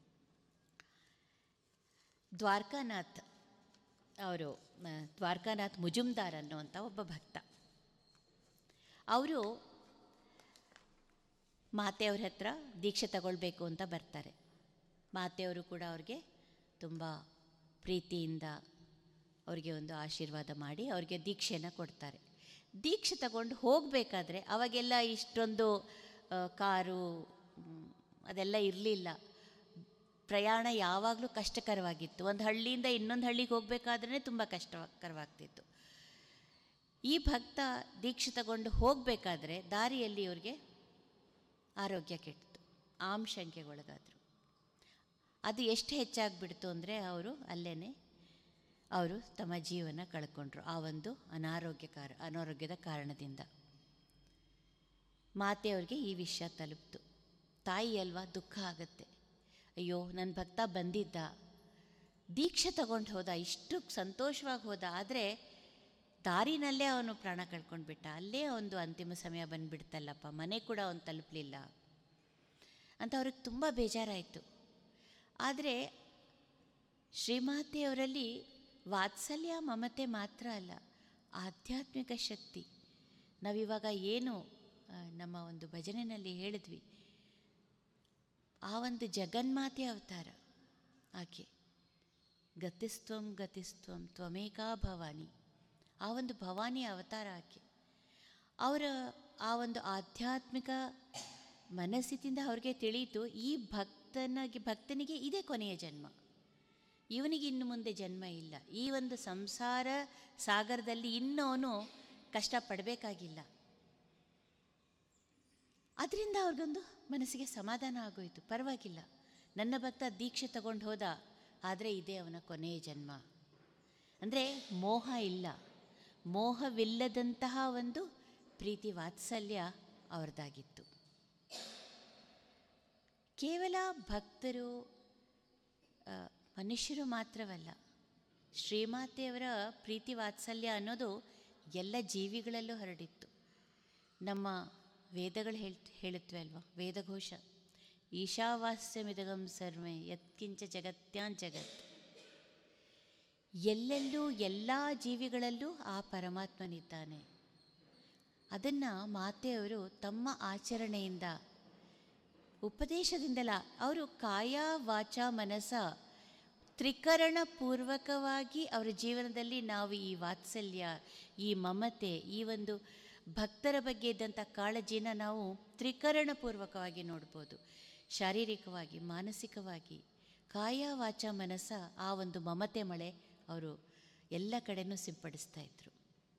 ದ್ವಾರಕಾನಾಥ್ ಅವರು ಆ, ದ್ವಾರಕಾನಾಥ್ ಮುಜುಮ್ದಾರ್ ಅನ್ನುವಂಥ ಒಬ್ಬ ಭಕ್ತ ಅವರು ಮಾತೆಯವ್ರ ಹತ್ರ ದೀಕ್ಷೆ ತಗೊಳ್ಬೇಕು ಅಂತ ಬರ್ತಾರೆ ಮಾತೆಯವರು ಕೂಡ ಅವ್ರಿಗೆ ತುಂಬ ಪ್ರೀತಿಯಿಂದ ಅವ್ರಿಗೆ ಒಂದು ಆಶೀರ್ವಾದ ಮಾಡಿ ಅವ್ರಿಗೆ ದೀಕ್ಷೆನ ಕೊಡ್ತಾರೆ ದೀಕ್ಷೆ ತಗೊಂಡು ಹೋಗಬೇಕಾದ್ರೆ ಅವಾಗೆಲ್ಲ ಇಷ್ಟೊಂದು ಆ, ಕಾರು ಮ್, ಅದೆಲ್ಲ ಇರಲಿಲ್ಲ ಪ್ರಯಾಣ ಯಾವಾಗಲೂ ಕಷ್ಟಕರವಾಗಿತ್ತು ಒಂದು ಹಳ್ಳಿಯಿಂದ ಇನ್ನೊಂದು ಹಳ್ಳಿಗೆ ಹೋಗಬೇಕಾದ್ರೆ ತುಂಬ ಕಷ್ಟಕರವಾಗ್ತಿತ್ತು ಈ ಭಕ್ತ ದೀಕ್ಷೆ ತಗೊಂಡು ಹೋಗಬೇಕಾದ್ರೆ ದಾರಿಯಲ್ಲಿ ಇವ್ರಿಗೆ ಆರೋಗ್ಯ ಕೆಟ್ಟಿತು ಆಮಶಂಕೆಗೊಳಗಾದರು ಅದು ಎಷ್ಟು ಹೆಚ್ಚಾಗಿಬಿಡ್ತು ಅಂದರೆ ಅವರು ಅಲ್ಲೇ ಅವರು ತಮ್ಮ ಜೀವನ ಕಳ್ಕೊಂಡ್ರು ಆ ಒಂದು ಅನಾರೋಗ್ಯ ಕಾರ ಅನಾರೋಗ್ಯದ ಕಾರಣದಿಂದ ಮಾತೆಯವ್ರಿಗೆ ಈ ವಿಷಯ ತಲುಪ್ತು ತಾಯಿ ಅಲ್ವಾ ದುಃಖ ಆಗುತ್ತೆ ಅಯ್ಯೋ ನನ್ನ ಭಕ್ತ ಬಂದಿದ್ದ ದೀಕ್ಷೆ ತಗೊಂಡು ಹೋದ ಇಷ್ಟು ಸಂತೋಷವಾಗಿ ಹೋದ ಆದರೆ ದಾರಿನಲ್ಲೇ ಅವನು ಪ್ರಾಣ ಕಳ್ಕೊಂಡ್ಬಿಟ್ಟ ಅಲ್ಲೇ ಒಂದು ಅಂತಿಮ ಸಮಯ ಬಂದುಬಿಡ್ತಲ್ಲಪ್ಪ ಮನೆ ಕೂಡ ಅವನು ತಲುಪಲಿಲ್ಲ ಅಂತ ಅವ್ರಿಗೆ ತುಂಬ ಬೇಜಾರಾಯಿತು ಆದರೆ ಶ್ರೀಮಾತೆಯವರಲ್ಲಿ ವಾತ್ಸಲ್ಯ ಮಮತೆ ಮಾತ್ರ ಅಲ್ಲ ಆಧ್ಯಾತ್ಮಿಕ ಶಕ್ತಿ ನಾವಿವಾಗ ಏನು ಆ, ನಮ್ಮ ಒಂದು ಭಜನೆಯಲ್ಲಿ ಹೇಳಿದ್ವಿ ಆ ಒಂದು ಜಗನ್ಮಾತೆ ಅವತಾರ ಆಕೆ ಗತಿಸ್ತ್ವಂ ಗತಿಸ್ತ್ವಂ ತ್ವಮೇಕಾ ಭವಾನಿ ಆ ಒಂದು ಭವಾನಿ ಅವತಾರ ಆಕೆ ಅವರ ಆ ಒಂದು ಆಧ್ಯಾತ್ಮಿಕ ಮನಸ್ಥಿತಿಯಿಂದ ಅವ್ರಿಗೆ ತಿಳಿಯಿತು ಈ ಭಕ್ತನಿಗೆ ಭಕ್ತನಿಗೆ ಇದೇ ಕೊನೆಯ ಜನ್ಮ ಇವನಿಗೆ ಇನ್ನು ಮುಂದೆ ಜನ್ಮ ಇಲ್ಲ ಈ ಒಂದು ಸಂಸಾರ ಸಾಗರದಲ್ಲಿ ಇನ್ನೂ ಅವನು ಕಷ್ಟಪಡಬೇಕಾಗಿಲ್ಲ ಅದರಿಂದ ಅವ್ರಿಗೊಂದು ಮನಸ್ಸಿಗೆ ಸಮಾಧಾನ ಆಗೋಯಿತು ಪರವಾಗಿಲ್ಲ ನನ್ನ ಭಕ್ತ ದೀಕ್ಷೆ ತಗೊಂಡು ಹೋದ ಆದರೆ ಇದೇ ಅವನ ಕೊನೆಯ ಜನ್ಮ ಅಂದರೆ ಮೋಹ ಇಲ್ಲ ಮೋಹವಿಲ್ಲದಂತಹ ಒಂದು ಪ್ರೀತಿ ವಾತ್ಸಲ್ಯ ಅವ್ರದ್ದಾಗಿತ್ತು ಕೇವಲ ಭಕ್ತರು ಆ, ಮನುಷ್ಯರು ಮಾತ್ರವಲ್ಲ ಶ್ರೀಮಾತೆಯವರ ಪ್ರೀತಿ ವಾತ್ಸಲ್ಯ ಅನ್ನೋದು ಎಲ್ಲ ಜೀವಿಗಳಲ್ಲೂ ಹರಡಿತ್ತು ನಮ್ಮ ವೇದಗಳು ಹೇಳ್ ಹೇಳುತ್ತವೆ ಅಲ್ವಾ ವೇದಘೋಷ ಈಶಾವಾಸ್ಯಮಿದಗಂ ಸರ್ವೇ ಯತ್ಕಿಂಚ ಜಗತ್ಯಾನ್ ಜಗತ್ ಎಲ್ಲೆಲ್ಲೂ ಎಲ್ಲ ಜೀವಿಗಳಲ್ಲೂ ಆ ಪರಮಾತ್ಮನಿದ್ದಾನೆ ಅದನ್ನು ಮಾತೆಯವರು ತಮ್ಮ ಆಚರಣೆಯಿಂದ ಉಪದೇಶದಿಂದಲ ಅವರು ಕಾಯ ವಾಚ ಮನಸ ತ್ರಿಕರಣ ಪೂರ್ವಕವಾಗಿ ಅವರ ಜೀವನದಲ್ಲಿ ನಾವು ಈ ವಾತ್ಸಲ್ಯ ಈ ಮಮತೆ ಈ ಒಂದು ಭಕ್ತರ ಬಗ್ಗೆ ಇದ್ದಂಥ ಕಾಳಜಿನ ನಾವು ತ್ರಿಕರಣ ಪೂರ್ವಕವಾಗಿ ನೋಡ್ಬೋದು ಶಾರೀರಿಕವಾಗಿ ಮಾನಸಿಕವಾಗಿ ಕಾಯ ವಾಚ ಮನಸ ಆ ಒಂದು ಮಮತೆ ಮಳೆ ಅವರು ಎಲ್ಲ ಕಡೆನೂ ಸಿಂಪಡಿಸ್ತಾ ಇದ್ರು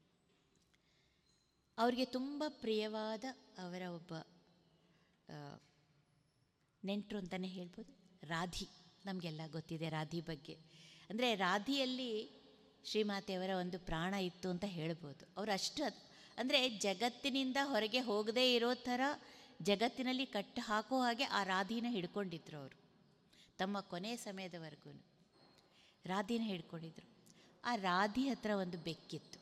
ಅವರಿಗೆ ತುಂಬ ಪ್ರಿಯವಾದ ಅವರ ಒಬ್ಬ ಆ, ನೆಂಟರು ಅಂತಲೇ ಹೇಳ್ಬೋದು ರಾಧಿ ನಮಗೆಲ್ಲ ಗೊತ್ತಿದೆ ರಾಧಿ ಬಗ್ಗೆ ಅಂದರೆ ರಾಧಿಯಲ್ಲಿ ಶ್ರೀಮಾತೆಯವರ ಒಂದು ಪ್ರಾಣ ಇತ್ತು ಅಂತ ಹೇಳ್ಬೋದು ಅವರು ಅಷ್ಟು ಅಂದರೆ ಜಗತ್ತಿನಿಂದ ಹೊರಗೆ ಹೋಗದೇ ಇರೋ ಥರ ಜಗತ್ತಿನಲ್ಲಿ ಕಟ್ಟು ಹಾಕೋ ಹಾಗೆ ಆ ರಾಧಿನ ಹಿಡ್ಕೊಂಡಿದ್ರು ಅವರು ತಮ್ಮ ಕೊನೆಯ ಸಮಯದವರೆಗೂ ರಾಧಿನ ಹಿಡ್ಕೊಂಡಿದ್ರು ಆ ರಾಧಿ ಹತ್ರ ಒಂದು ಬೆಕ್ಕಿತ್ತು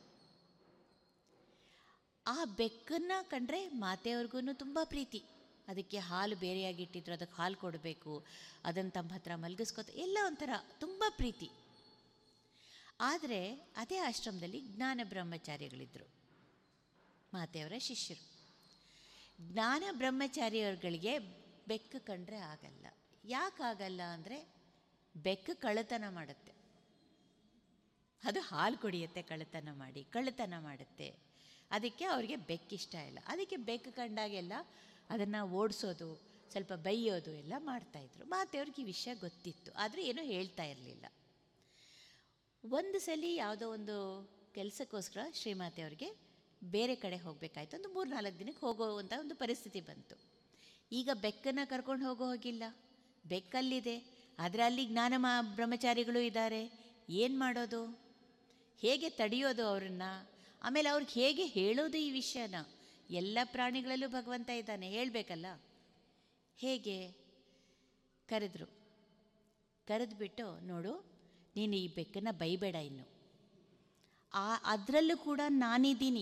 ಆ ಬೆಕ್ಕನ್ನು ಕಂಡ್ರೆ ಮಾತೆಯವ್ರಿಗೂ ತುಂಬ ಪ್ರೀತಿ ಅದಕ್ಕೆ ಹಾಲು ಬೇರೆಯಾಗಿ ಇಟ್ಟಿದ್ರು ಅದಕ್ಕೆ ಹಾಲು ಕೊಡಬೇಕು ಅದನ್ನು ತಮ್ಮ ಹತ್ರ ಮಲಗಿಸ್ಕೊತ ಎಲ್ಲ ಒಂಥರ ತುಂಬ ಪ್ರೀತಿ ಆದರೆ ಅದೇ ಆಶ್ರಮದಲ್ಲಿ ಜ್ಞಾನ ಬ್ರಹ್ಮಚಾರಿಗಳಿದ್ದರು ಮಾತೆಯವರ ಶಿಷ್ಯರು ಜ್ಞಾನ ಬ್ರಹ್ಮಚಾರಿಯವ್ರುಗಳಿಗೆ ಬೆಕ್ಕು ಕಂಡ್ರೆ ಆಗಲ್ಲ ಯಾಕಾಗಲ್ಲ ಅಂದರೆ ಬೆಕ್ಕು ಕಳ್ಳತನ ಮಾಡುತ್ತೆ ಅದು ಹಾಲು ಕುಡಿಯುತ್ತೆ ಕಳ್ಳತನ ಮಾಡಿ ಕಳ್ಳತನ ಮಾಡುತ್ತೆ ಅದಕ್ಕೆ ಅವರಿಗೆ ಬೆಕ್ಕಿಷ್ಟ ಇಲ್ಲ ಅದಕ್ಕೆ ಬೆಕ್ಕು ಕಂಡಾಗೆಲ್ಲ ಅದನ್ನು ಓಡಿಸೋದು ಸ್ವಲ್ಪ ಬೈಯೋದು ಎಲ್ಲ ಮಾಡ್ತಾಯಿದ್ರು ಮಾತೆಯವ್ರಿಗೆ ಈ ವಿಷಯ ಗೊತ್ತಿತ್ತು ಆದರೆ ಏನೂ ಹೇಳ್ತಾ ಇರಲಿಲ್ಲ ಒಂದು ಸಲ ಯಾವುದೋ ಒಂದು ಕೆಲಸಕ್ಕೋಸ್ಕರ ಶ್ರೀಮಾತೆಯವ್ರಿಗೆ ಬೇರೆ ಕಡೆ ಹೋಗಬೇಕಾಯ್ತು ಒಂದು ಮೂರು ನಾಲ್ಕು ದಿನಕ್ಕೆ ಹೋಗುವಂಥ ಒಂದು ಪರಿಸ್ಥಿತಿ ಬಂತು ಈಗ ಬೆಕ್ಕನ್ನು ಕರ್ಕೊಂಡು ಹೋಗೋ ಹೋಗಿಲ್ಲ ಬೆಕ್ಕಲ್ಲಿದೆ ಆದರೆ ಅಲ್ಲಿ ಜ್ಞಾನ ಮಾ ಬ್ರಹ್ಮಚಾರಿಗಳು ಇದ್ದಾರೆ ಏನು ಮಾಡೋದು ಹೇಗೆ ತಡೆಯೋದು ಅವರನ್ನು ಆಮೇಲೆ ಅವ್ರಿಗೆ ಹೇಗೆ ಹೇಳೋದು ಈ ವಿಷಯನ ಎಲ್ಲ ಪ್ರಾಣಿಗಳಲ್ಲೂ ಭಗವಂತ ಇದ್ದಾನೆ ಹೇಳಬೇಕಲ್ಲ ಹೇಗೆ ಕರೆದ್ರು ಕರೆದ್ಬಿಟ್ಟು ನೋಡು ನೀನು ಈ ಬೆಕ್ಕನ್ನು ಬೈಬೇಡ ಇನ್ನು ಆ ಅದರಲ್ಲೂ ಕೂಡ ನಾನಿದ್ದೀನಿ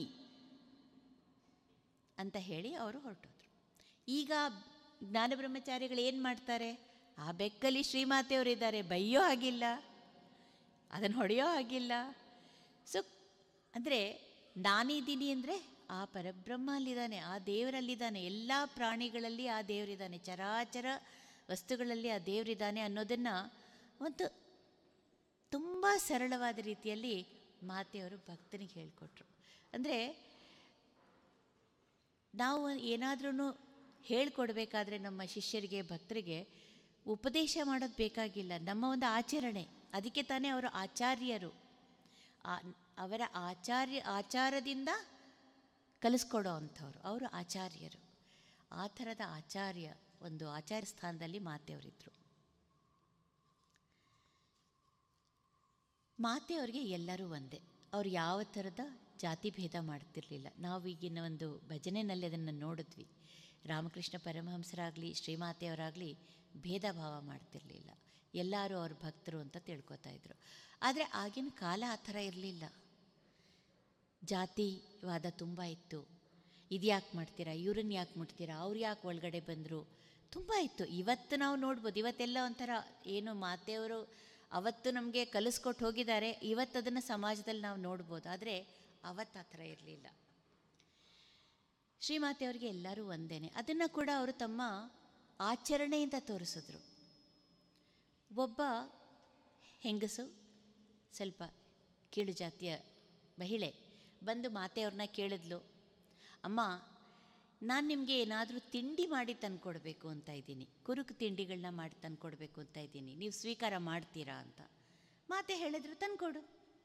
ಅಂತ ಹೇಳಿ ಅವರು ಹೊರಟೋದ್ರು ಈಗ ಜ್ಞಾನ ಬ್ರಹ್ಮಚಾರಿಗಳು ಏನು ಮಾಡ್ತಾರೆ ಆ ಬೆಕ್ಕಲ್ಲಿ ಶ್ರೀಮಾತೆಯವರು ಇದ್ದಾರೆ ಬೈಯೋ ಹಾಗಿಲ್ಲ ಅದನ್ನು ಹೊಡೆಯೋ ಹಾಗಿಲ್ಲ ಸೊ ಅಂದರೆ ನಾನಿದ್ದೀನಿ ಅಂದರೆ ಆ ಪರಬ್ರಹ್ಮ ಅಲ್ಲಿದ್ದಾನೆ ಆ ದೇವರಲ್ಲಿದ್ದಾನೆ ಎಲ್ಲ ಪ್ರಾಣಿಗಳಲ್ಲಿ ಆ ದೇವರಿದ್ದಾನೆ ಚರಾಚರ ವಸ್ತುಗಳಲ್ಲಿ ಆ ದೇವರಿದ್ದಾನೆ ಅನ್ನೋದನ್ನು ಒಂದು ತುಂಬ ಸರಳವಾದ ರೀತಿಯಲ್ಲಿ ಮಾತೆಯವರು ಭಕ್ತನಿಗೆ ಹೇಳಿಕೊಟ್ರು ಅಂದರೆ ನಾವು ಏನಾದ್ರೂ ಹೇಳ್ಕೊಡ್ಬೇಕಾದ್ರೆ ನಮ್ಮ ಶಿಷ್ಯರಿಗೆ ಭಕ್ತರಿಗೆ ಉಪದೇಶ ಮಾಡೋದು ಬೇಕಾಗಿಲ್ಲ ನಮ್ಮ ಒಂದು ಆಚರಣೆ ಅದಕ್ಕೆ ತಾನೇ ಅವರು ಆಚಾರ್ಯರು ಆ ಅವರ ಆಚಾರ್ಯ ಆಚಾರದಿಂದ ಕಲಿಸ್ಕೊಡೋ ಅಂಥವ್ರು ಅವರು ಆಚಾರ್ಯರು ಆ ಥರದ ಆಚಾರ್ಯ ಒಂದು ಆಚಾರ್ಯ ಸ್ಥಾನದಲ್ಲಿ ಮಾತೆಯವರಿದ್ದರು ಮಾತೆಯವ್ರಿಗೆ ಎಲ್ಲರೂ ಒಂದೇ ಅವ್ರು ಯಾವ ಥರದ ಜಾತಿ ಭೇದ ಮಾಡ್ತಿರಲಿಲ್ಲ ನಾವು ಈಗಿನ ಒಂದು ಭಜನೆಯಲ್ಲಿ ಅದನ್ನು ನೋಡಿದ್ವಿ ರಾಮಕೃಷ್ಣ ಪರಮಹಂಸರಾಗಲಿ ಶ್ರೀಮಾತೆಯವರಾಗಲಿ ಭೇದ ಭಾವ ಮಾಡ್ತಿರಲಿಲ್ಲ ಎಲ್ಲರೂ ಅವ್ರ ಭಕ್ತರು ಅಂತ ತಿಳ್ಕೊತಾ ಇದ್ರು ಆದರೆ ಆಗಿನ ಕಾಲ ಆ ಥರ ಇರಲಿಲ್ಲ ಜಾತಿವಾದ ತುಂಬ ಇತ್ತು ಇದು ಯಾಕೆ ಮಾಡ್ತೀರಾ ಇವ್ರನ್ನ ಯಾಕೆ ಮುಟ್ತೀರಾ ಅವ್ರು ಯಾಕೆ ಒಳಗಡೆ ಬಂದರು ತುಂಬ ಇತ್ತು ಇವತ್ತು ನಾವು ನೋಡ್ಬೋದು ಇವತ್ತೆಲ್ಲ ಒಂಥರ ಏನು ಮಾತೆಯವರು ಅವತ್ತು ನಮಗೆ ಕಲಿಸ್ಕೊಟ್ಟು ಹೋಗಿದ್ದಾರೆ ಇವತ್ತು ಅದನ್ನು ಸಮಾಜದಲ್ಲಿ ನಾವು ನೋಡ್ಬೋದು ಆದರೆ ಅವತ್ತು ಆ ಥರ ಇರಲಿಲ್ಲ ಶ್ರೀಮಾತೆಯವ್ರಿಗೆ ಎಲ್ಲರೂ ಒಂದೇನೆ ಅದನ್ನು ಕೂಡ ಅವರು ತಮ್ಮ ಆಚರಣೆಯಿಂದ ತೋರಿಸಿದ್ರು ಒಬ್ಬ ಹೆಂಗಸು ಸ್ವಲ್ಪ ಕೀಳು ಜಾತಿಯ ಮಹಿಳೆ ಬಂದು ಮಾತೆಯವ್ರನ್ನ ಕೇಳಿದ್ಲು ಅಮ್ಮ ನಾನು ನಿಮಗೆ ಏನಾದರೂ ತಿಂಡಿ ಮಾಡಿ ತಂದುಕೊಡ್ಬೇಕು ಅಂತ ಇದ್ದೀನಿ ಕುರುಕು ತಿಂಡಿಗಳನ್ನ ಮಾಡಿ ತಂದುಕೊಡ್ಬೇಕು ಅಂತ ಇದ್ದೀನಿ ನೀವು ಸ್ವೀಕಾರ ಮಾಡ್ತೀರಾ ಅಂತ ಮಾತೆ ಹೇಳಿದ್ರು ತಂದ್ಕೊಡು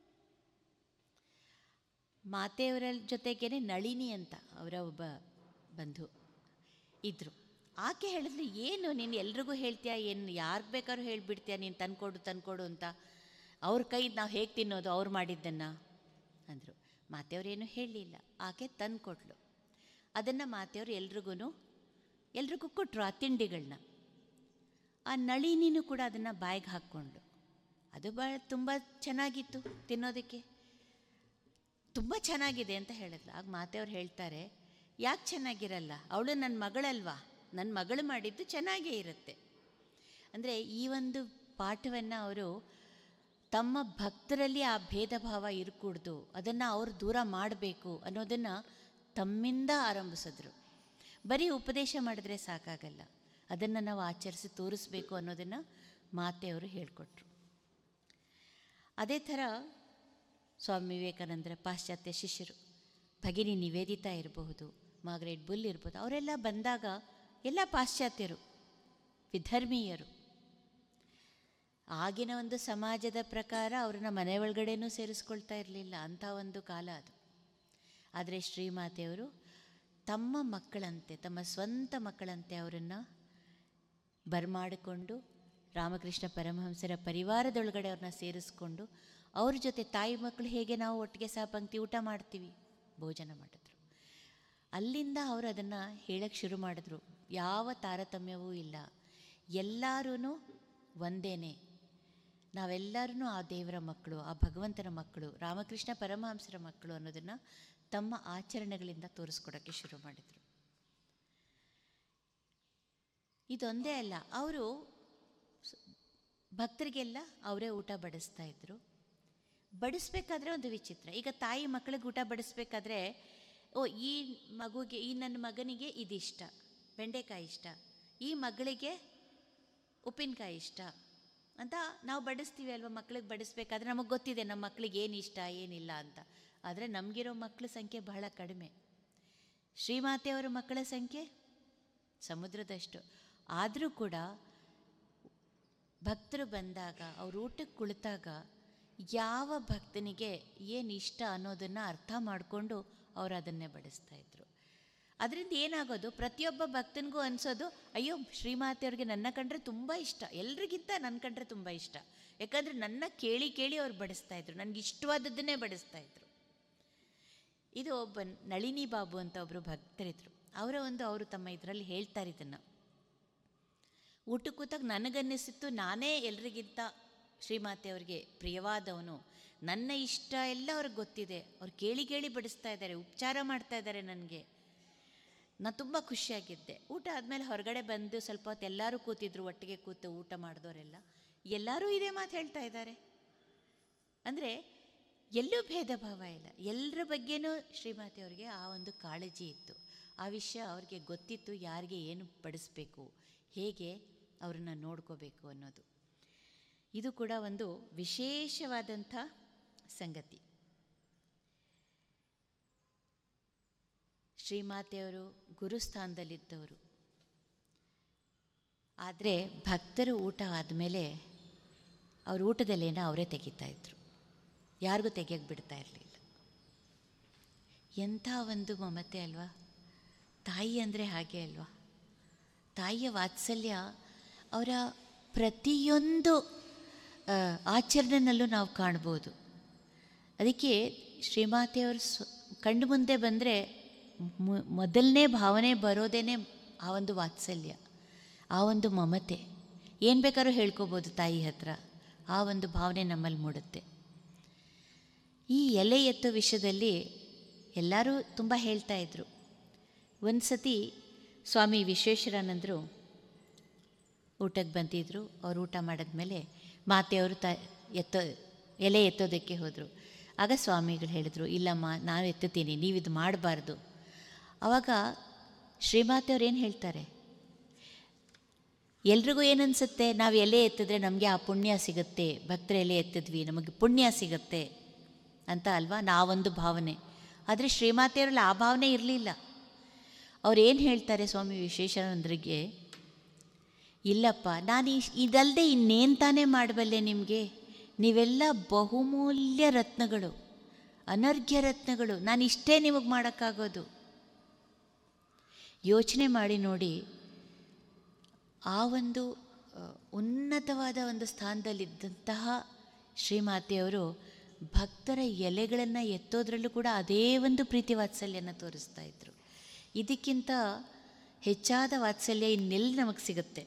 ಮಾತೆಯವರ ಜೊತೆಗೇನೆ ನಳಿನಿ ಅಂತ ಅವರ ಒಬ್ಬ ಬಂಧು ಇದ್ದರು ಆಕೆ ಹೇಳಿದ್ಲು ಏನು ನೀನು ಎಲ್ರಿಗೂ ಹೇಳ್ತೀಯ ಏನು ಯಾರಿಗೆ ಬೇಕಾದ್ರೂ ಹೇಳಿಬಿಡ್ತೀಯ ನೀನು ತಂದ್ಕೊಡು ತಂದ್ಕೊಡು ಅಂತ ಅವ್ರ ಕೈ ನಾವು ಹೇಗೆ ತಿನ್ನೋದು ಅವ್ರು ಮಾಡಿದ್ದನ್ನು ಅಂದರು ಮಾತೆಯವ್ರೇನು ಹೇಳಲಿಲ್ಲ ಆಕೆ ತಂದುಕೊಟ್ಲು ಅದನ್ನು ಮಾತೆಯವರು ಎಲ್ರಿಗೂ ಎಲ್ರಿಗೂ ಕೊಟ್ಟರು ಆ ತಿಂಡಿಗಳನ್ನ ಆ ನಳಿನಿನೂ ಕೂಡ ಅದನ್ನು ಬಾಯಿಗೆ ಹಾಕ್ಕೊಂಡು ಅದು ಭಾಳ ತುಂಬ ಚೆನ್ನಾಗಿತ್ತು ತಿನ್ನೋದಕ್ಕೆ ತುಂಬ ಚೆನ್ನಾಗಿದೆ ಅಂತ ಹೇಳಿದ್ಲು ಆಗ ಮಾತೆಯವ್ರು ಹೇಳ್ತಾರೆ ಯಾಕೆ ಚೆನ್ನಾಗಿರಲ್ಲ ಅವಳು ನನ್ನ ಮಗಳಲ್ವಾ ನನ್ನ ಮಗಳು ಮಾಡಿದ್ದು ಚೆನ್ನಾಗೇ ಇರುತ್ತೆ ಅಂದರೆ ಈ ಒಂದು ಪಾಠವನ್ನು ಅವರು ತಮ್ಮ ಭಕ್ತರಲ್ಲಿ ಆ ಭೇದ ಭಾವ ಇರಕೂಡ್ದು ಅದನ್ನು ಅವರು ದೂರ ಮಾಡಬೇಕು ಅನ್ನೋದನ್ನು ತಮ್ಮಿಂದ ಆರಂಭಿಸಿದ್ರು ಬರೀ ಉಪದೇಶ ಮಾಡಿದ್ರೆ ಸಾಕಾಗಲ್ಲ ಅದನ್ನು ನಾವು ಆಚರಿಸಿ ತೋರಿಸ್ಬೇಕು ಅನ್ನೋದನ್ನು ಮಾತೆಯವರು ಹೇಳಿಕೊಟ್ರು ಅದೇ ಥರ ಸ್ವಾಮಿ ವಿವೇಕಾನಂದರ ಪಾಶ್ಚಾತ್ಯ ಶಿಷ್ಯರು ಭಗಿನಿ ನಿವೇದಿತಾ ಇರಬಹುದು ಮಾಗ್ರೇಟ್ ಬುಲ್ ಇರ್ಬೋದು ಅವರೆಲ್ಲ ಬಂದಾಗ ಎಲ್ಲ ಪಾಶ್ಚಾತ್ಯರು ವಿಧರ್ಮೀಯರು ಆಗಿನ ಒಂದು ಸಮಾಜದ ಪ್ರಕಾರ ಅವ್ರನ್ನ ಮನೆ ಒಳಗಡೆನೂ ಸೇರಿಸ್ಕೊಳ್ತಾ ಇರಲಿಲ್ಲ ಅಂಥ ಒಂದು ಕಾಲ ಅದು ಆದರೆ ಶ್ರೀಮಾತೆಯವರು ತಮ್ಮ ಮಕ್ಕಳಂತೆ ತಮ್ಮ ಸ್ವಂತ ಮಕ್ಕಳಂತೆ ಅವರನ್ನು ಬರಮಾಡಿಕೊಂಡು ರಾಮಕೃಷ್ಣ ಪರಮಹಂಸರ ಪರಿವಾರದೊಳಗಡೆ ಅವ್ರನ್ನ ಸೇರಿಸ್ಕೊಂಡು ಅವ್ರ ಜೊತೆ ತಾಯಿ ಮಕ್ಕಳು ಹೇಗೆ ನಾವು ಒಟ್ಟಿಗೆ ಸಹ ಪಂಕ್ತಿ ಊಟ ಮಾಡ್ತೀವಿ ಭೋಜನ ಮಾಡಿದ್ರು ಅಲ್ಲಿಂದ ಅವರು ಅದನ್ನು ಹೇಳಕ್ಕೆ ಶುರು ಮಾಡಿದ್ರು ಯಾವ ತಾರತಮ್ಯವೂ ಇಲ್ಲ ಎಲ್ಲರೂ ಒಂದೇನೆ ನಾವೆಲ್ಲರೂ ಆ ದೇವರ ಮಕ್ಕಳು ಆ ಭಗವಂತನ ಮಕ್ಕಳು ರಾಮಕೃಷ್ಣ ಪರಮಹಂಸರ ಮಕ್ಕಳು ಅನ್ನೋದನ್ನು ತಮ್ಮ ಆಚರಣೆಗಳಿಂದ ತೋರಿಸ್ಕೊಡೋಕ್ಕೆ ಶುರು ಮಾಡಿದರು ಇದೊಂದೇ ಅಲ್ಲ ಅವರು ಭಕ್ತರಿಗೆಲ್ಲ ಅವರೇ ಊಟ ಬಡಿಸ್ತಾ ಇದ್ದರು ಬಡಿಸ್ಬೇಕಾದ್ರೆ ಒಂದು ವಿಚಿತ್ರ ಈಗ ತಾಯಿ ಮಕ್ಕಳಿಗೆ ಊಟ ಬಡಿಸ್ಬೇಕಾದ್ರೆ ಓ ಈ ಮಗುಗೆ ಈ ನನ್ನ ಮಗನಿಗೆ ಇದಿಷ್ಟ ಬೆಂಡೆಕಾಯಿ ಇಷ್ಟ ಈ ಮಗಳಿಗೆ ಉಪ್ಪಿನಕಾಯಿ ಇಷ್ಟ ಅಂತ ನಾವು ಬಡಿಸ್ತೀವಿ ಅಲ್ವಾ ಮಕ್ಳಿಗೆ ಬಡಿಸ್ಬೇಕಾದ್ರೆ ನಮಗೆ ಗೊತ್ತಿದೆ ನಮ್ಮ ಮಕ್ಳಿಗೆ ಏನು ಇಷ್ಟ ಏನಿಲ್ಲ ಅಂತ ಆದರೆ ನಮಗಿರೋ ಮಕ್ಕಳ ಸಂಖ್ಯೆ ಬಹಳ ಕಡಿಮೆ ಶ್ರೀಮಾತೆಯವರ ಮಕ್ಕಳ ಸಂಖ್ಯೆ ಸಮುದ್ರದಷ್ಟು ಆದರೂ ಕೂಡ ಭಕ್ತರು ಬಂದಾಗ ಅವ್ರ ಊಟಕ್ಕೆ ಕುಳಿತಾಗ ಯಾವ ಭಕ್ತನಿಗೆ ಏನು ಇಷ್ಟ ಅನ್ನೋದನ್ನು ಅರ್ಥ ಮಾಡಿಕೊಂಡು ಅವರು ಅದನ್ನೇ ಬಡಿಸ್ತಾ ಇದ್ರು ಅದರಿಂದ ಏನಾಗೋದು ಪ್ರತಿಯೊಬ್ಬ ಭಕ್ತನಿಗೂ ಅನಿಸೋದು ಅಯ್ಯೋ ಶ್ರೀಮಾತೆಯವ್ರಿಗೆ ನನ್ನ ಕಂಡ್ರೆ ತುಂಬ ಇಷ್ಟ ಎಲ್ರಿಗಿಂತ ನನ್ನ ಕಂಡ್ರೆ ತುಂಬ ಇಷ್ಟ ಯಾಕಂದರೆ ನನ್ನ ಕೇಳಿ ಕೇಳಿ ಅವ್ರು ಬಡಿಸ್ತಾ ಇದ್ರು ನನಗೆ ಇಷ್ಟವಾದದ್ದನ್ನೇ ಬಡಿಸ್ತಾ ಇದ್ರು ಇದು ಒಬ್ಬ ನಳಿನಿ ಬಾಬು ಅಂತ ಒಬ್ಬರು ಭಕ್ತರಿದ್ರು ಅವರ ಒಂದು ಅವರು ತಮ್ಮ ಇದರಲ್ಲಿ ಹೇಳ್ತಾರೆ ಇದನ್ನು ಊಟಕ್ಕೆ ಕೂತಾಗ ನನಗನ್ನಿಸಿತ್ತು ನಾನೇ ಎಲ್ರಿಗಿಂತ ಶ್ರೀಮಾತೆಯವ್ರಿಗೆ ಪ್ರಿಯವಾದವನು ನನ್ನ ಇಷ್ಟ ಎಲ್ಲ ಅವ್ರಿಗೆ ಗೊತ್ತಿದೆ ಅವ್ರು ಕೇಳಿ ಕೇಳಿ ಬಡಿಸ್ತಾ ಇದ್ದಾರೆ ಉಪಚಾರ ಮಾಡ್ತಾ ಇದ್ದಾರೆ ನನಗೆ ನಾನು ತುಂಬ ಖುಷಿಯಾಗಿದ್ದೆ ಊಟ ಆದಮೇಲೆ ಹೊರಗಡೆ ಬಂದು ಸ್ವಲ್ಪ ಹೊತ್ತು ಎಲ್ಲರೂ ಕೂತಿದ್ರು ಒಟ್ಟಿಗೆ ಕೂತು ಊಟ ಮಾಡಿದವರೆಲ್ಲ ಎಲ್ಲರೂ ಇದೇ ಮಾತು ಹೇಳ್ತಾ ಇದ್ದಾರೆ ಅಂದರೆ ಎಲ್ಲೂ ಭೇದ ಭಾವ ಇಲ್ಲ ಎಲ್ಲರ ಬಗ್ಗೆನೂ ಶ್ರೀಮಾತೆಯವ್ರಿಗೆ ಆ ಒಂದು ಕಾಳಜಿ ಇತ್ತು ಆ ವಿಷಯ ಅವ್ರಿಗೆ ಗೊತ್ತಿತ್ತು ಯಾರಿಗೆ ಏನು ಬಡಿಸ್ಬೇಕು ಹೇಗೆ ಅವ್ರನ್ನ ನೋಡ್ಕೋಬೇಕು ಅನ್ನೋದು ಇದು ಕೂಡ ಒಂದು ವಿಶೇಷವಾದಂಥ ಸಂಗತಿ ಶ್ರೀಮಾತೆಯವರು ಗುರುಸ್ಥಾನದಲ್ಲಿದ್ದವರು ಆದರೆ ಭಕ್ತರು ಊಟ ಆದಮೇಲೆ ಅವ್ರ ಊಟದಲ್ಲೇನೋ ಅವರೇ ತೆಗಿತಾ ಇದ್ರು ಯಾರಿಗೂ ತೆಗಿಯೋಕ್ಕೆ ಬಿಡ್ತಾ ಇರಲಿಲ್ಲ ಎಂಥ ಒಂದು ಮಮತೆ ಅಲ್ವಾ ತಾಯಿ ಅಂದರೆ ಹಾಗೆ ಅಲ್ವಾ ತಾಯಿಯ ವಾತ್ಸಲ್ಯ ಅವರ ಪ್ರತಿಯೊಂದು ಆ, ಆಚರಣೆನಲ್ಲೂ ನಾವು ಕಾಣ್ಬೋದು ಅದಕ್ಕೆ ಶ್ರೀಮಾತೆಯವರು ಸ್ವ ಕಣ್ಣು ಮುಂದೆ ಬಂದರೆ ಮೊದಲನೇ ಭಾವನೆ ಬರೋದೇ ಆ ಒಂದು ವಾತ್ಸಲ್ಯ ಆ ಒಂದು ಮಮತೆ ಏನು ಬೇಕಾದ್ರೂ ಹೇಳ್ಕೊಬೋದು ತಾಯಿ ಹತ್ರ ಆ ಒಂದು ಭಾವನೆ ನಮ್ಮಲ್ಲಿ ಮೂಡುತ್ತೆ ಈ ಎಲೆ ಎತ್ತೋ ವಿಷಯದಲ್ಲಿ ಎಲ್ಲರೂ ತುಂಬ ಹೇಳ್ತಾ ಇದ್ರು ಒಂದು ಸತಿ ಸ್ವಾಮಿ ವಿಶ್ವೇಶ್ವರಾನಂದರು ಊಟಕ್ಕೆ ಬಂದಿದ್ದರು ಅವ್ರು ಊಟ ಮಾಡಿದ್ಮೇಲೆ ಮಾತೆಯವರು ತ ಎತ್ತೋ ಎಲೆ ಎತ್ತೋದಕ್ಕೆ ಹೋದರು ಆಗ ಸ್ವಾಮಿಗಳು ಹೇಳಿದರು ಇಲ್ಲಮ್ಮ ನಾನು ಎತ್ತುತ್ತೀನಿ ನೀವಿದು ಮಾಡಬಾರ್ದು ಆವಾಗ ಶ್ರೀಮಾತೆಯವ್ರು ಏನು ಹೇಳ್ತಾರೆ ಎಲ್ರಿಗೂ ಏನನ್ಸುತ್ತೆ ನಾವು ಎಲೆ ಎತ್ತಿದ್ರೆ ನಮಗೆ ಆ ಪುಣ್ಯ ಸಿಗುತ್ತೆ ಭಕ್ತರ ಎಲೆ ಎತ್ತಿದ್ವಿ ನಮಗೆ ಪುಣ್ಯ ಸಿಗುತ್ತೆ ಅಂತ ಅಲ್ವಾ ನಾವೊಂದು ಭಾವನೆ ಆದರೆ ಶ್ರೀಮಾತೆಯವರಲ್ಲಿ ಆ ಭಾವನೆ ಇರಲಿಲ್ಲ ಅವ್ರು ಏನು ಹೇಳ್ತಾರೆ ಸ್ವಾಮಿ ವಿಶ್ವೇಶ್ವರಾನಂದರಿಗೆ ಇಲ್ಲಪ್ಪ ನಾನು ಇಶ್ ಇದಲ್ಲದೆ ಇನ್ನೇನು ತಾನೇ ಮಾಡಬಲ್ಲೆ ನಿಮಗೆ ನೀವೆಲ್ಲ ಬಹುಮೂಲ್ಯ ರತ್ನಗಳು ಅನರ್ಘ್ಯ ರತ್ನಗಳು ನಾನು ಇಷ್ಟೇ ನಿಮಗೆ ಮಾಡೋಕ್ಕಾಗೋದು ಯೋಚನೆ ಮಾಡಿ ನೋಡಿ ಆ ಒಂದು ಆ, ಉನ್ನತವಾದ ಒಂದು ಸ್ಥಾನದಲ್ಲಿದ್ದಂತಹ ಶ್ರೀಮಾತೆಯವರು ಭಕ್ತರ ಎಲೆಗಳನ್ನು ಎತ್ತೋದ್ರಲ್ಲೂ ಕೂಡ ಅದೇ ಒಂದು ಪ್ರೀತಿ ವಾತ್ಸಲ್ಯನ ತೋರಿಸ್ತಾ ಇದ್ರು ಇದಕ್ಕಿಂತ ಹೆಚ್ಚಾದ ವಾತ್ಸಲ್ಯ ಇನ್ನೆಲ್ಲಿ ನಮಗೆ ಸಿಗುತ್ತೆ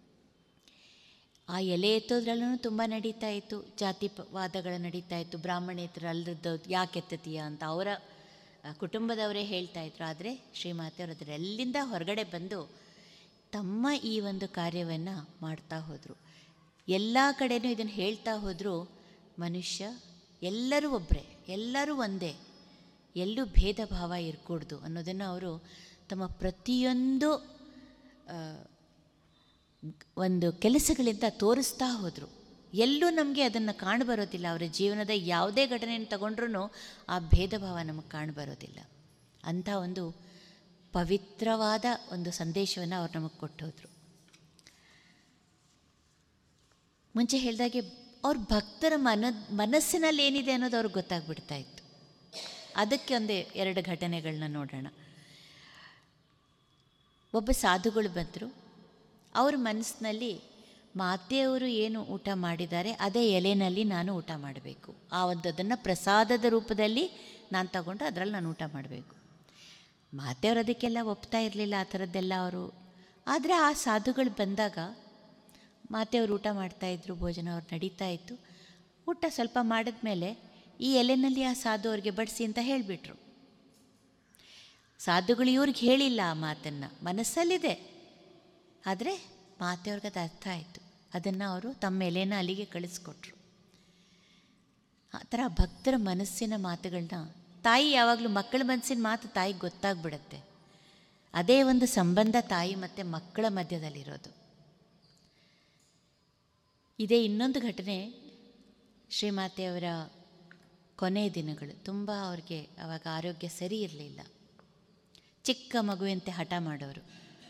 ಆ ಎಲೆ ಎತ್ತೋದ್ರಲ್ಲೂ ತುಂಬ ನಡೀತಾ ಇತ್ತು ಜಾತಿ ಪ ವಾದಗಳು ನಡೀತಾ ಇತ್ತು ಬ್ರಾಹ್ಮಣೇತರ ಅಲ್ಲದ್ದು ಯಾಕೆ ಎತ್ತತೀಯ ಅಂತ ಅವರ ಆ, ಕುಟುಂಬದವರೇ ಹೇಳ್ತಾ ಇದ್ರು ಆದರೆ ಶ್ರೀಮಾತೆಯವರು ಅದರೆಲ್ಲಿಂದ ಹೊರಗಡೆ ಬಂದು ತಮ್ಮ ಈ ಒಂದು ಕಾರ್ಯವನ್ನು ಮಾಡ್ತಾ ಹೋದರು ಎಲ್ಲ ಕಡೆನೂ ಇದನ್ನು ಹೇಳ್ತಾ ಹೋದರೂ ಮನುಷ್ಯ ಎಲ್ಲರೂ ಒಬ್ಬರೇ ಎಲ್ಲರೂ ಒಂದೇ ಎಲ್ಲೂ ಭೇದ ಭಾವ ಇರಕೂಡ್ದು ಅನ್ನೋದನ್ನು ಅವರು ತಮ್ಮ ಪ್ರತಿಯೊಂದು ಆ, ಒಂದು ಕೆಲಸಗಳಿಂದ ತೋರಿಸ್ತಾ ಹೋದರು ಎಲ್ಲೂ ನಮಗೆ ಅದನ್ನು ಕಾಣಬರೋದಿಲ್ಲ ಅವರ ಜೀವನದ ಯಾವುದೇ ಘಟನೆಯನ್ನು ತಗೊಂಡ್ರೂ ಆ ಭೇದ ಭಾವ ನಮಗೆ ಕಾಣಬರೋದಿಲ್ಲ ಅಂಥ ಒಂದು ಪವಿತ್ರವಾದ ಒಂದು ಸಂದೇಶವನ್ನು ಅವ್ರು ನಮಗೆ ಕೊಟ್ಟೋದ್ರು ಮುಂಚೆ ಹೇಳಿದಾಗೆ ಅವ್ರ ಭಕ್ತರ ಮನ ಮನಸ್ಸಿನಲ್ಲಿ ಏನಿದೆ ಅನ್ನೋದು ಅವ್ರಿಗೆ ಗೊತ್ತಾಗ್ಬಿಡ್ತಾ ಇತ್ತು ಅದಕ್ಕೆ ಒಂದು ಎರಡು ಘಟನೆಗಳನ್ನ ನೋಡೋಣ ಒಬ್ಬ ಸಾಧುಗಳು ಬಂದರು ಅವ್ರ ಮನಸ್ಸಿನಲ್ಲಿ ಮಾತೆಯವರು ಏನು ಊಟ ಮಾಡಿದ್ದಾರೆ ಅದೇ ಎಲೆನಲ್ಲಿ ನಾನು ಊಟ ಮಾಡಬೇಕು ಆ ಒಂದು ಅದನ್ನು ಪ್ರಸಾದದ ರೂಪದಲ್ಲಿ ನಾನು ತಗೊಂಡು ಅದರಲ್ಲಿ ನಾನು ಊಟ ಮಾಡಬೇಕು ಮಾತೆಯವರು ಅದಕ್ಕೆಲ್ಲ ಒಪ್ತಾ ಇರಲಿಲ್ಲ ಆ ಥರದ್ದೆಲ್ಲ ಅವರು ಆದರೆ ಆ ಸಾಧುಗಳು ಬಂದಾಗ ಮಾತೆಯವರು ಊಟ ಮಾಡ್ತಾಯಿದ್ರು ಭೋಜನ ಅವ್ರು ನಡೀತಾ ಇತ್ತು ಊಟ ಸ್ವಲ್ಪ ಮಾಡಿದ್ಮೇಲೆ ಈ ಎಲೆನಲ್ಲಿ ಆ ಸಾಧು ಅವ್ರಿಗೆ ಬಡಿಸಿ ಅಂತ ಹೇಳಿಬಿಟ್ರು ಸಾಧುಗಳು ಇವ್ರಿಗೆ ಹೇಳಿಲ್ಲ ಆ ಮಾತನ್ನು ಮನಸ್ಸಲ್ಲಿದೆ ಆದರೆ ಮಾತೆಯವ್ರಿಗೆ ಅದು ಅರ್ಥ ಆಯಿತು ಅದನ್ನು ಅವರು ತಮ್ಮ ಎಲೆನ ಅಲ್ಲಿಗೆ ಕಳಿಸ್ಕೊಟ್ರು ಆ ಥರ ಭಕ್ತರ ಮನಸ್ಸಿನ ಮಾತುಗಳನ್ನ ತಾಯಿ ಯಾವಾಗಲೂ ಮಕ್ಕಳ ಮನಸ್ಸಿನ ಮಾತು ತಾಯಿಗೆ ಗೊತ್ತಾಗ್ಬಿಡತ್ತೆ ಅದೇ ಒಂದು ಸಂಬಂಧ ತಾಯಿ ಮತ್ತು ಮಕ್ಕಳ ಮಧ್ಯದಲ್ಲಿರೋದು ಇದೇ ಇನ್ನೊಂದು ಘಟನೆ ಶ್ರೀಮಾತೆಯವರ ಕೊನೆಯ ದಿನಗಳು ತುಂಬ ಅವ್ರಿಗೆ ಆವಾಗ ಆರೋಗ್ಯ ಸರಿ ಇರಲಿಲ್ಲ ಚಿಕ್ಕ ಮಗುವಂತೆ ಹಠ ಮಾಡೋರು